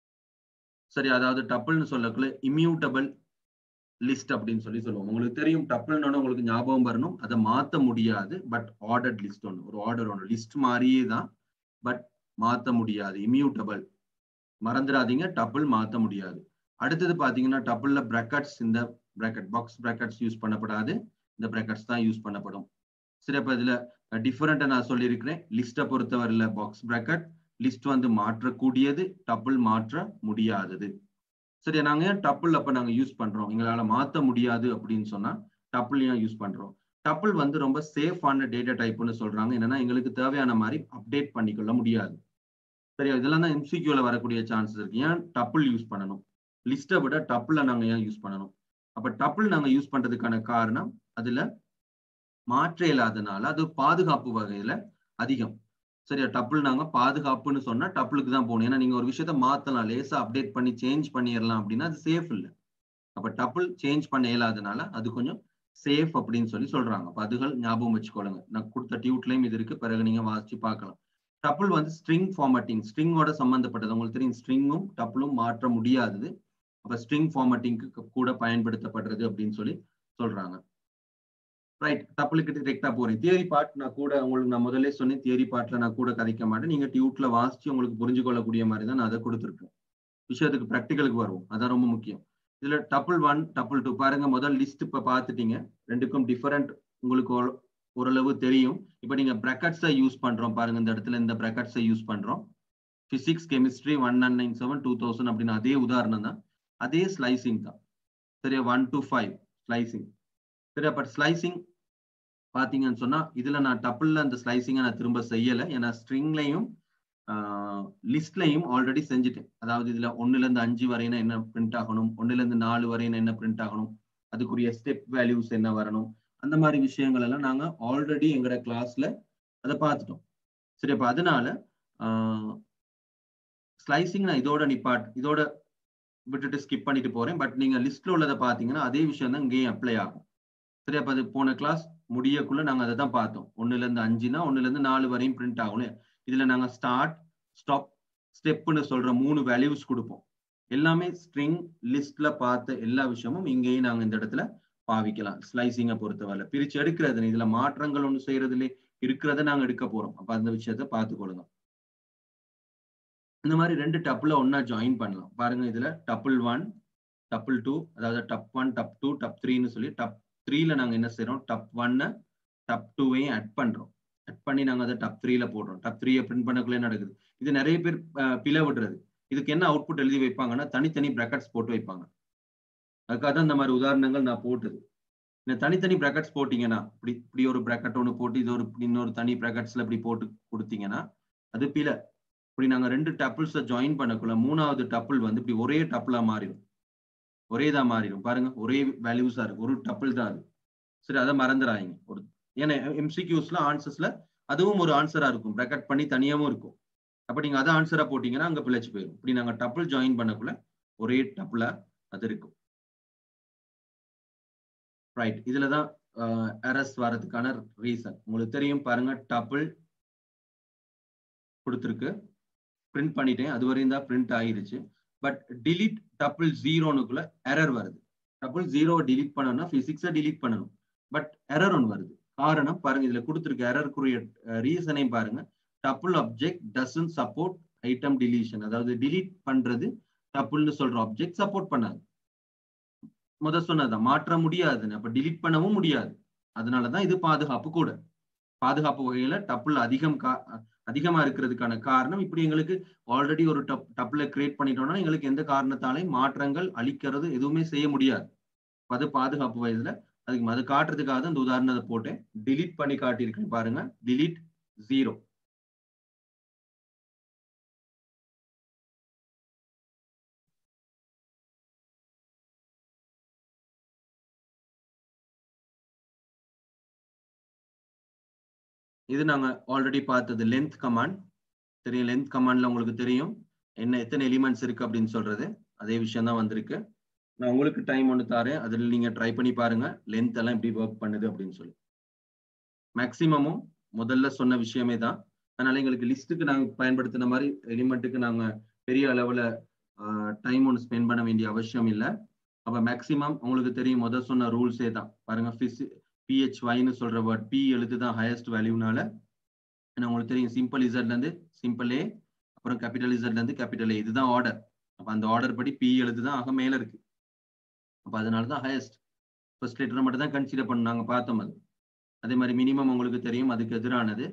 சரி அதாவது டப்புள்னு சொல்லக்குள்ள இம்யூட்டபிள் லிஸ்ட் அப்படின்னு சொல்லி சொல்லுவோம் உங்களுக்கு தெரியும் டப்புள்னு உங்களுக்கு ஞாபகம் வரணும் அதை மாத்த முடியாது பட் ஆர்டர்ட் லிஸ்ட் ஒன்று ஒரு ஆர்டர் ஒன்று லிஸ்ட் மாதிரியே தான் பட் மாத்த முடியாது இம்யூட்டபிள் மறந்துடாதீங்க டப்புள் மாத்த முடியாது அடுத்தது பாத்தீங்கன்னா டப்புள்ல பிராக்கெட்ஸ் இந்த பிராக்கெட் பாக்ஸ் பிராக்கெட்ஸ் யூஸ் பண்ணப்படாது இந்த பிராக்கெட்ஸ் தான் யூஸ் பண்ணப்படும் சரி அப்ப இதுல டிஃபரெண்டா நான் சொல்லியிருக்கிறேன் லிஸ்ட்டை பொறுத்தவரையில பாக்ஸ் பிராக்கெட் லிஸ்ட் வந்து மாற்றக்கூடியது டப்புள் மாற்ற முடியாதது சரி நாங்க ஏன் டப்புள் அப்ப நாங்க யூஸ் பண்றோம் எங்களால மாத்த முடியாது அப்படின்னு சொன்னா டப்புள் ஏன் யூஸ் பண்றோம் டப்புள் வந்து ரொம்ப சேஃபான டேட்டா டைப்னு சொல்றாங்க என்னன்னா எங்களுக்கு தேவையான மாதிரி அப்டேட் பண்ணிக்கொள்ள முடியாது சரி இதெல்லாம் தான் எம்சிக்யூல வரக்கூடிய சான்சஸ் இருக்கு ஏன் டப்புள் யூஸ் பண்ணணும் லிஸ்ட்டை விட டப்புல நாங்க ஏன் யூஸ் பண்ணணும் அப்ப டப்புள் நாங்க யூஸ் பண்றதுக்கான காரணம் அதுல மாற்ற இல்லாதனால அது பாதுகாப்பு வகையில அதிகம் சரியா டப்புள் நாங்க பாதுகாப்புன்னு சொன்னா டப்புளுக்கு தான் போகணும் ஏன்னா நீங்க ஒரு விஷயத்த மாத்தலாம் லேசா அப்டேட் பண்ணி சேஞ்ச் பண்ணிடலாம் அப்படின்னா அது சேஃப் இல்லை அப்ப டப்புள் சேஞ்ச் பண்ண இயலாதனால அது கொஞ்சம் சேஃப் அப்படின்னு சொல்லி சொல்றாங்க அப்ப அதுகள் ஞாபகம் வச்சுக்கொள்ளுங்க நான் கொடுத்த டியூட்லயும் இது இருக்கு பிறகு நீங்க வாசிச்சு பார்க்கலாம் டப்புள் வந்து ஸ்ட்ரிங் ஃபார்மட்டிங் ஸ்ட்ரிங்கோட சம்பந்தப்பட்டது உங்களுக்கு தெரியும் ஸ்ட்ரிங்கும் டப்புளும் மாற்ற முடியாதது அப்ப ஸ்ட்ரிங் ஃபார்மட்டிங்க்கு கூட பயன்படுத்தப்படுறது அப்படின்னு சொல்லி சொல்றாங்க ரைட் டப்புளுக்கு டிரெக்டா போறேன் தியரி பார்ட் நான் கூட உங்களுக்கு நான் முதல்ல சொன்னேன் தியரி பார்ட்ல நான் கூட கதைக்க மாட்டேன் நீங்க டியூட்ல வாசிச்சு உங்களுக்கு புரிஞ்சு கொள்ளக்கூடிய மாதிரி தான் நான் அதை கொடுத்துருக்கேன் விஷயத்துக்கு ப்ராக்டிக்கலுக்கு வருவோம் அதான் ரொம்ப முக்கியம் இதுல டப்புள் ஒன் டப்புள் டூ பாருங்க முதல் லிஸ்ட் இப்ப பாத்துட்டீங்க ரெண்டுக்கும் டிஃபரெண்ட் உங்களுக்கு ஓரளவு தெரியும் இப்ப நீங்க பிராக்கெட்ஸை யூஸ் பண்றோம் பாருங்க இந்த இடத்துல இந்த பிராக்கெட்ஸை யூஸ் பண்றோம் physics chemistry one nine nine seven two thousand அப்படின்னு அதே உதாரணம் தான் அதே ஸ்லைசிங் தான் சரியா ஒன் டு ஃபைவ் ஸ்லைசிங் சரியா பட் ஸ்லைசிங் பாத்தீங்கன்னு சொன்னா இதுல நான் டப்புள்ல அந்த ஸ்லைசிங்கை நான் திரும்ப செய்யல ஏன்னா ஸ்ட்ரிங்லையும் லிஸ்ட்லையும் ஆல்ரெடி செஞ்சுட்டேன் அதாவது இதுல ஒன்னுல இருந்து அஞ்சு வரையினா என்ன பிரிண்ட் ஆகணும் ஒன்னுல இருந்து நாலு வரையினா என்ன பிரிண்ட் ஆகணும் அதுக்குரிய ஸ்டெப் வேல்யூஸ் என்ன வரணும் அந்த மாதிரி விஷயங்கள் எல்லாம் நாங்க ஆல்ரெடி எங்களோட கிளாஸ்ல அதை பார்த்துட்டோம் சரி அப்ப அதனால ஸ்லைசிங் நான் இதோட நிப்பாட் இதோட விட்டுட்டு ஸ்கிப் பண்ணிட்டு போறேன் பட் நீங்க லிஸ்ட்ல உள்ளதை பாத்தீங்கன்னா அதே விஷயம் தான் இங்கேயும் அப்ளை ஆகும் சரி அப்ப அது போன கிளாஸ் முடியக்குள்ள நாங்க அதை தான் பார்த்தோம் ஒன்னுல இருந்து அஞ்சுனா ஒன்னுல இருந்து நாலு வரையும் பிரிண்ட் ஆகும் இதுல நாங்க ஸ்டார்ட் ஸ்டாப் ஸ்டெப்னு சொல்ற மூணு வேல்யூஸ் கொடுப்போம் எல்லாமே ஸ்ட்ரிங் லிஸ்ட்ல பார்த்த எல்லா விஷயமும் இங்கேயும் நாங்க இந்த இடத்துல பாவிக்கலாம் ஸ்லைசிங்கை பொறுத்தவரை பிரிச்சு எடுக்கிறது இதுல மாற்றங்கள் ஒண்ணு செய்யறதுல இருக்கிறத நாங்க எடுக்க போறோம் அப்ப அந்த விஷயத்த பார்த்துக்கொள்ளுங்க இந்த மாதிரி ரெண்டு டப்புல ஒன்னா ஜாயின் பண்ணலாம் பாருங்க இதுல டப்புள் ஒன் டப்புள் டூ அதாவது tup one tup two tup த்ரீன்னு சொல்லி டப் த்ரீல நாங்க என்ன செய்யறோம் டப் ஒன்னு டப் டூவையும் ஆட் பண்றோம் கட் பண்ணி நாங்க அதை டப் த்ரீல போடுறோம் டப் த்ரீயை பிரிண்ட் பண்ணக்குள்ளே நடக்குது இது நிறைய பேர் பிள விடுறது இதுக்கு என்ன அவுட்புட் எழுதி வைப்பாங்கன்னா தனித்தனி பிராக்கெட்ஸ் போட்டு வைப்பாங்க அதுக்காக தான் இந்த மாதிரி உதாரணங்கள் நான் போட்டது இந்த தனித்தனி பிராக்கெட்ஸ் போட்டீங்கன்னா இப்படி இப்படி ஒரு பிராக்கெட் ஒன்று போட்டு இது ஒரு இன்னொரு தனி பிராக்கெட்ஸ்ல இப்படி போட்டு கொடுத்தீங்கன்னா அது பில இப்படி நாங்க ரெண்டு டப்பிள்ஸை ஜாயின் பண்ணக்குள்ள மூணாவது டப்புள் வந்து இப்படி ஒரே டப்புளா மாறிடும் ஒரே தான் மாறிடும் பாருங்க ஒரே வேல்யூஸா இருக்கு ஒரு டப்புள் தான் அது சரி அதை மறந்துடாதீங்க ஒரு ஏன்னா எம்சிக்யூஸ்ல ஆன்சர்ஸ்ல அதுவும் ஒரு ஆன்சரா இருக்கும் பிரக்கெட் பண்ணி தனியாவும் இருக்கும் அப்ப நீங்க அதை ஆன்சரா போட்டீங்கன்னா அங்க பிழைச்சு போயிடும் இப்படி நாங்க டப்புள் ஜாயின் பண்ணக்குள்ள ஒரே டப்புல அது இருக்கும் ரைட் இதுலதான் எரஸ் வர்றதுக்கான ரீசன் உங்களுக்கு தெரியும் பாருங்க டப்புள் கொடுத்துருக்கு பிரிண்ட் பண்ணிட்டேன் அது வரையும் தான் பிரிண்ட் ஆயிருச்சு பட் டிலீட் டப்புள் ஜீரோனுக்குள்ள எரர் வருது டப்புள் ஜீரோவை டிலீட் பண்ணணும்னா பிசிக்ஸை டிலீட் பண்ணணும் பட் எரர் ஒன்று வருது காரணம் பாருங்க இதுல கொடுத்துருக்க எரருக்குரிய ரீசனையும் பாருங்க tuple object doesn't support item deletion அதாவது டிலீட் பண்றது டப்புள்னு சொல்ற ஆப்ஜெக்ட் சப்போர்ட் பண்ணாது முத சொன்னதான் மாற்ற முடியாதுன்னு அப்ப டிலீட் பண்ணவும் முடியாது அதனாலதான் இது பாதுகாப்பு கூட பாதுகாப்பு வகையில டப்புள் அதிகம் கா அதிகமா இருக்கிறதுக்கான காரணம் இப்படி எங்களுக்கு ஆல்ரெடி ஒரு டப் டப்ல கிரியேட் பண்ணிட்டோம்னா எங்களுக்கு எந்த காரணத்தாலையும் மாற்றங்கள் அளிக்கிறது எதுவுமே செய்ய முடியாது அது பாதுகாப்பு வயதுல அதுக்கு அது காட்டுறதுக்காக இந்த உதாரணத்தை போட்டேன் டிலீட் பண்ணி காட்டியிருக்கேன் பாருங்க டிலீட் ஜீரோ இது நாங்க ஆல்ரெடி பார்த்தது லென்த் கமாண்ட் தெரியும் லென்த் கமாண்ட்ல உங்களுக்கு தெரியும் என்ன எத்தனை எலிமெண்ட்ஸ் இருக்கு அப்படின்னு சொல்றது அதே விஷயம் தான் வந்திருக்கு நான் உங்களுக்கு டைம் ஒன்று தாரேன் அதில் நீங்க ட்ரை பண்ணி பாருங்க லென்த் எல்லாம் எப்படி ஒர்க் பண்ணுது அப்படின்னு சொல்லி மேக்சிமமும் முதல்ல சொன்ன விஷயமே தான் அதனால எங்களுக்கு லிஸ்ட்டுக்கு நாங்கள் பயன்படுத்தின மாதிரி எலிமெண்ட்டுக்கு நாங்க பெரிய அளவுல டைம் ஒன்று ஸ்பெண்ட் பண்ண வேண்டிய அவசியம் இல்லை அப்போ மேக்சிமம் உங்களுக்கு தெரியும் முதல் சொன்ன ரூல்ஸே தான் பாருங்க பிசி பிஹெச் வைன்னு சொல்ற வேர்ட் பி எழுத்து தான் ஹையஸ்ட் வேல்யூனால ஏன்னா உங்களுக்கு தெரியும் சிம்பிள் இசட்ல இருந்து சிம்பிள் ஏ அப்புறம் கேபிட்டல் இசட்ல இருந்து கேபிட்டல் ஏ இதுதான் ஆர்டர் அப்ப அந்த ஆர்டர் படி பி எழுத்து தான் ஆக மேல இருக்கு அப்ப அதனால தான் ஹையஸ்ட் ஃபர்ஸ்ட் லெட்டர் மட்டும் தான் கன்சிடர் பண்ண நாங்க பார்த்தோம் அது அதே மாதிரி மினிமம் உங்களுக்கு தெரியும் அதுக்கு எதிரானது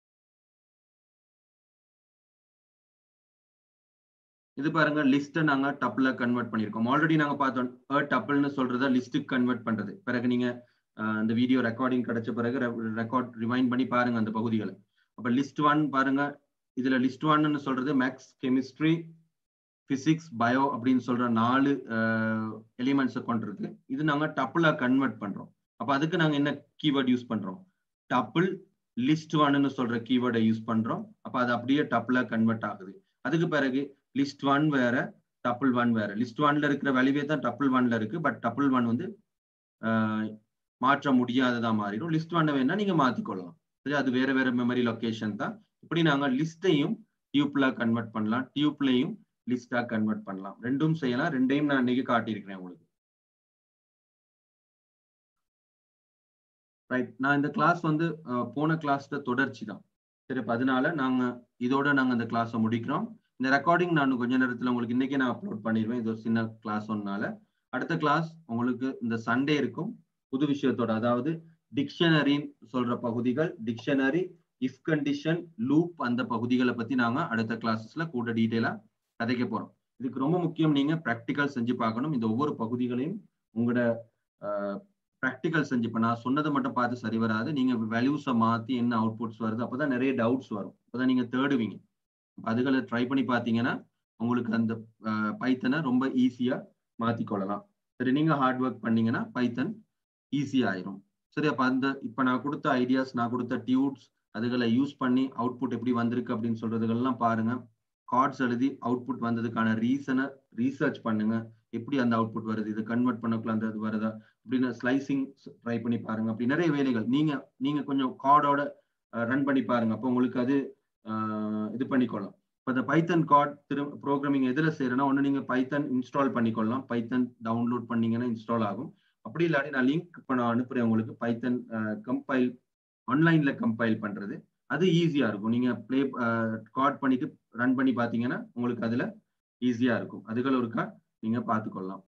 இது பாருங்க லிஸ்ட்டை நாங்க டப்ல கன்வெர்ட் பண்ணிருக்கோம் ஆல்ரெடி நாங்க பார்த்தோம் டப்பிள்னு சொல்றத லிஸ்ட்டுக்கு கன்வெர்ட் பண்றது பிறகு நீங்க அந்த வீடியோ ரெக்கார்டிங் கிடைச்ச பிறகு ரெக்கார்ட் ரிவைண்ட் பண்ணி பாருங்க அந்த பகுதிகளை அப்ப லிஸ்ட் ஒன் பாருங்க இதுல லிஸ்ட் ஒன்னு சொல்றது மேக்ஸ் கெமிஸ்ட்ரி பிசிக்ஸ் பயோ அப்படின்னு சொல்ற நாலு எலிமெண்ட்ஸை கொண்டிருக்கு இது நாங்க டப்புல கன்வெர்ட் பண்றோம் அப்ப அதுக்கு நாங்க என்ன கீவேர்ட் யூஸ் பண்றோம் டப்புள் லிஸ்ட் ஒன்னு சொல்ற கீவேர்டை யூஸ் பண்றோம் அப்ப அது அப்படியே டப்புல கன்வெர்ட் ஆகுது அதுக்கு பிறகு லிஸ்ட் ஒன் வேற டப்புள் ஒன் வேற லிஸ்ட் ஒன்ல இருக்கிற வேல்யூவே தான் டப்புள் ஒன்ல இருக்கு பட் டப்புள் ஒன் வந்து மாற்ற முடியாததா மாறிடும் லிஸ்ட் ஒன்னை வேணா நீங்க மாத்திக்கொள்ளலாம் சரி அது வேற வேற மெமரி லொகேஷன் தான் இப்படி நாங்க லிஸ்டையும் டியூப்ல கன்வெர்ட் பண்ணலாம் டியூப்லையும் லிஸ்டா கன்வெர்ட் பண்ணலாம் ரெண்டும் செய்யலாம் ரெண்டையும் நான் இன்னைக்கு காட்டியிருக்கிறேன் உங்களுக்கு ரைட் நான் இந்த கிளாஸ் வந்து போன கிளாஸ்ல தொடர்ச்சி தான் சரி அப்ப அதனால நாங்க இதோட நாங்க இந்த கிளாஸை முடிக்கிறோம் இந்த ரெக்கார்டிங் நான் கொஞ்ச நேரத்துல உங்களுக்கு இன்னைக்கே நான் அப்லோட் பண்ணிடுவேன் இது ஒரு சின்ன கிளாஸ் ஒன்னால அடுத்த கிளாஸ் உங்களுக்கு இந்த சண்டே இருக்கும் புது விஷயத்தோட அதாவது டிக்ஷனரின்னு சொல்ற பகுதிகள் டிக்ஷனரி இஃப் கண்டிஷன் லூப் அந்த பகுதிகளை பத்தி நாங்க அடுத்த கிளாஸஸ்ல கூட டீட்டெயிலா கதைக்க போறோம் இதுக்கு ரொம்ப முக்கியம் நீங்க ப்ராக்டிக்கல் செஞ்சு பார்க்கணும் இந்த ஒவ்வொரு பகுதிகளையும் உங்களோட ப்ராக்டிக்கல் செஞ்சு இப்போ நான் சொன்னதை மட்டும் பார்த்து சரி வராது நீங்க வேல்யூஸை மாத்தி என்ன அவுட்புட்ஸ் வருது அப்பதான் நிறைய டவுட்ஸ் வரும் அப்பதான் நீங்க தேடுவீங்க அதுகளை ட்ரை பண்ணி பார்த்தீங்கன்னா உங்களுக்கு அந்த பைத்தனை ரொம்ப ஈஸியா மாத்திக்கொள்ளலாம் சரி நீங்க ஹார்ட் ஒர்க் பண்ணீங்கன்னா பைத்தன் ஈஸி ஆயிரும் சரி அப்ப அந்த இப்ப நான் கொடுத்த ஐடியாஸ் நான் கொடுத்த டியூட்ஸ் அதுகளை யூஸ் பண்ணி அவுட்புட் எப்படி வந்திருக்கு அப்படின்னு சொல்றதுகள்லாம் பாருங்க கார்ட்ஸ் எழுதி அவுட்புட் வந்ததுக்கான ரீசனை ரீசர்ச் பண்ணுங்க எப்படி அந்த அவுட்புட் வருது இது கன்வெர்ட் பண்ணக்குள்ள அந்த இது வருதா அப்படின்னு ஸ்லைசிங் ட்ரை பண்ணி பாருங்க அப்படி நிறைய வேலைகள் நீங்க நீங்க கொஞ்சம் கார்டோட ரன் பண்ணி பாருங்க அப்போ உங்களுக்கு அது இது பண்ணிக்கொள்ளலாம் இப்போ இந்த பைத்தன் கார்ட் திரு ப்ரோக்ராமிங் எதில் செய்யறேன்னா ஒன்று நீங்கள் பைத்தன் இன்ஸ்டால் பண்ணிக்கொள்ளலாம் பைத்தன் டவுன்லோட் பண்ணீங்கன்னா இன்ஸ்டால் ஆகும் அப்படி இல்லாட்டி நான் லிங்க் இப்போ நான் அனுப்புறேன் உங்களுக்கு பைத்தன் கம்பைல் ஆன்லைன்ல கம்பைல் பண்றது அது ஈஸியா இருக்கும் நீங்க ப்ளே கார்ட் பண்ணிட்டு ரன் பண்ணி பார்த்தீங்கன்னா உங்களுக்கு அதுல ஈஸியா இருக்கும் அதுகள் ஒருக்கா நீங்க பார்த்துக்கொள்ளலாம்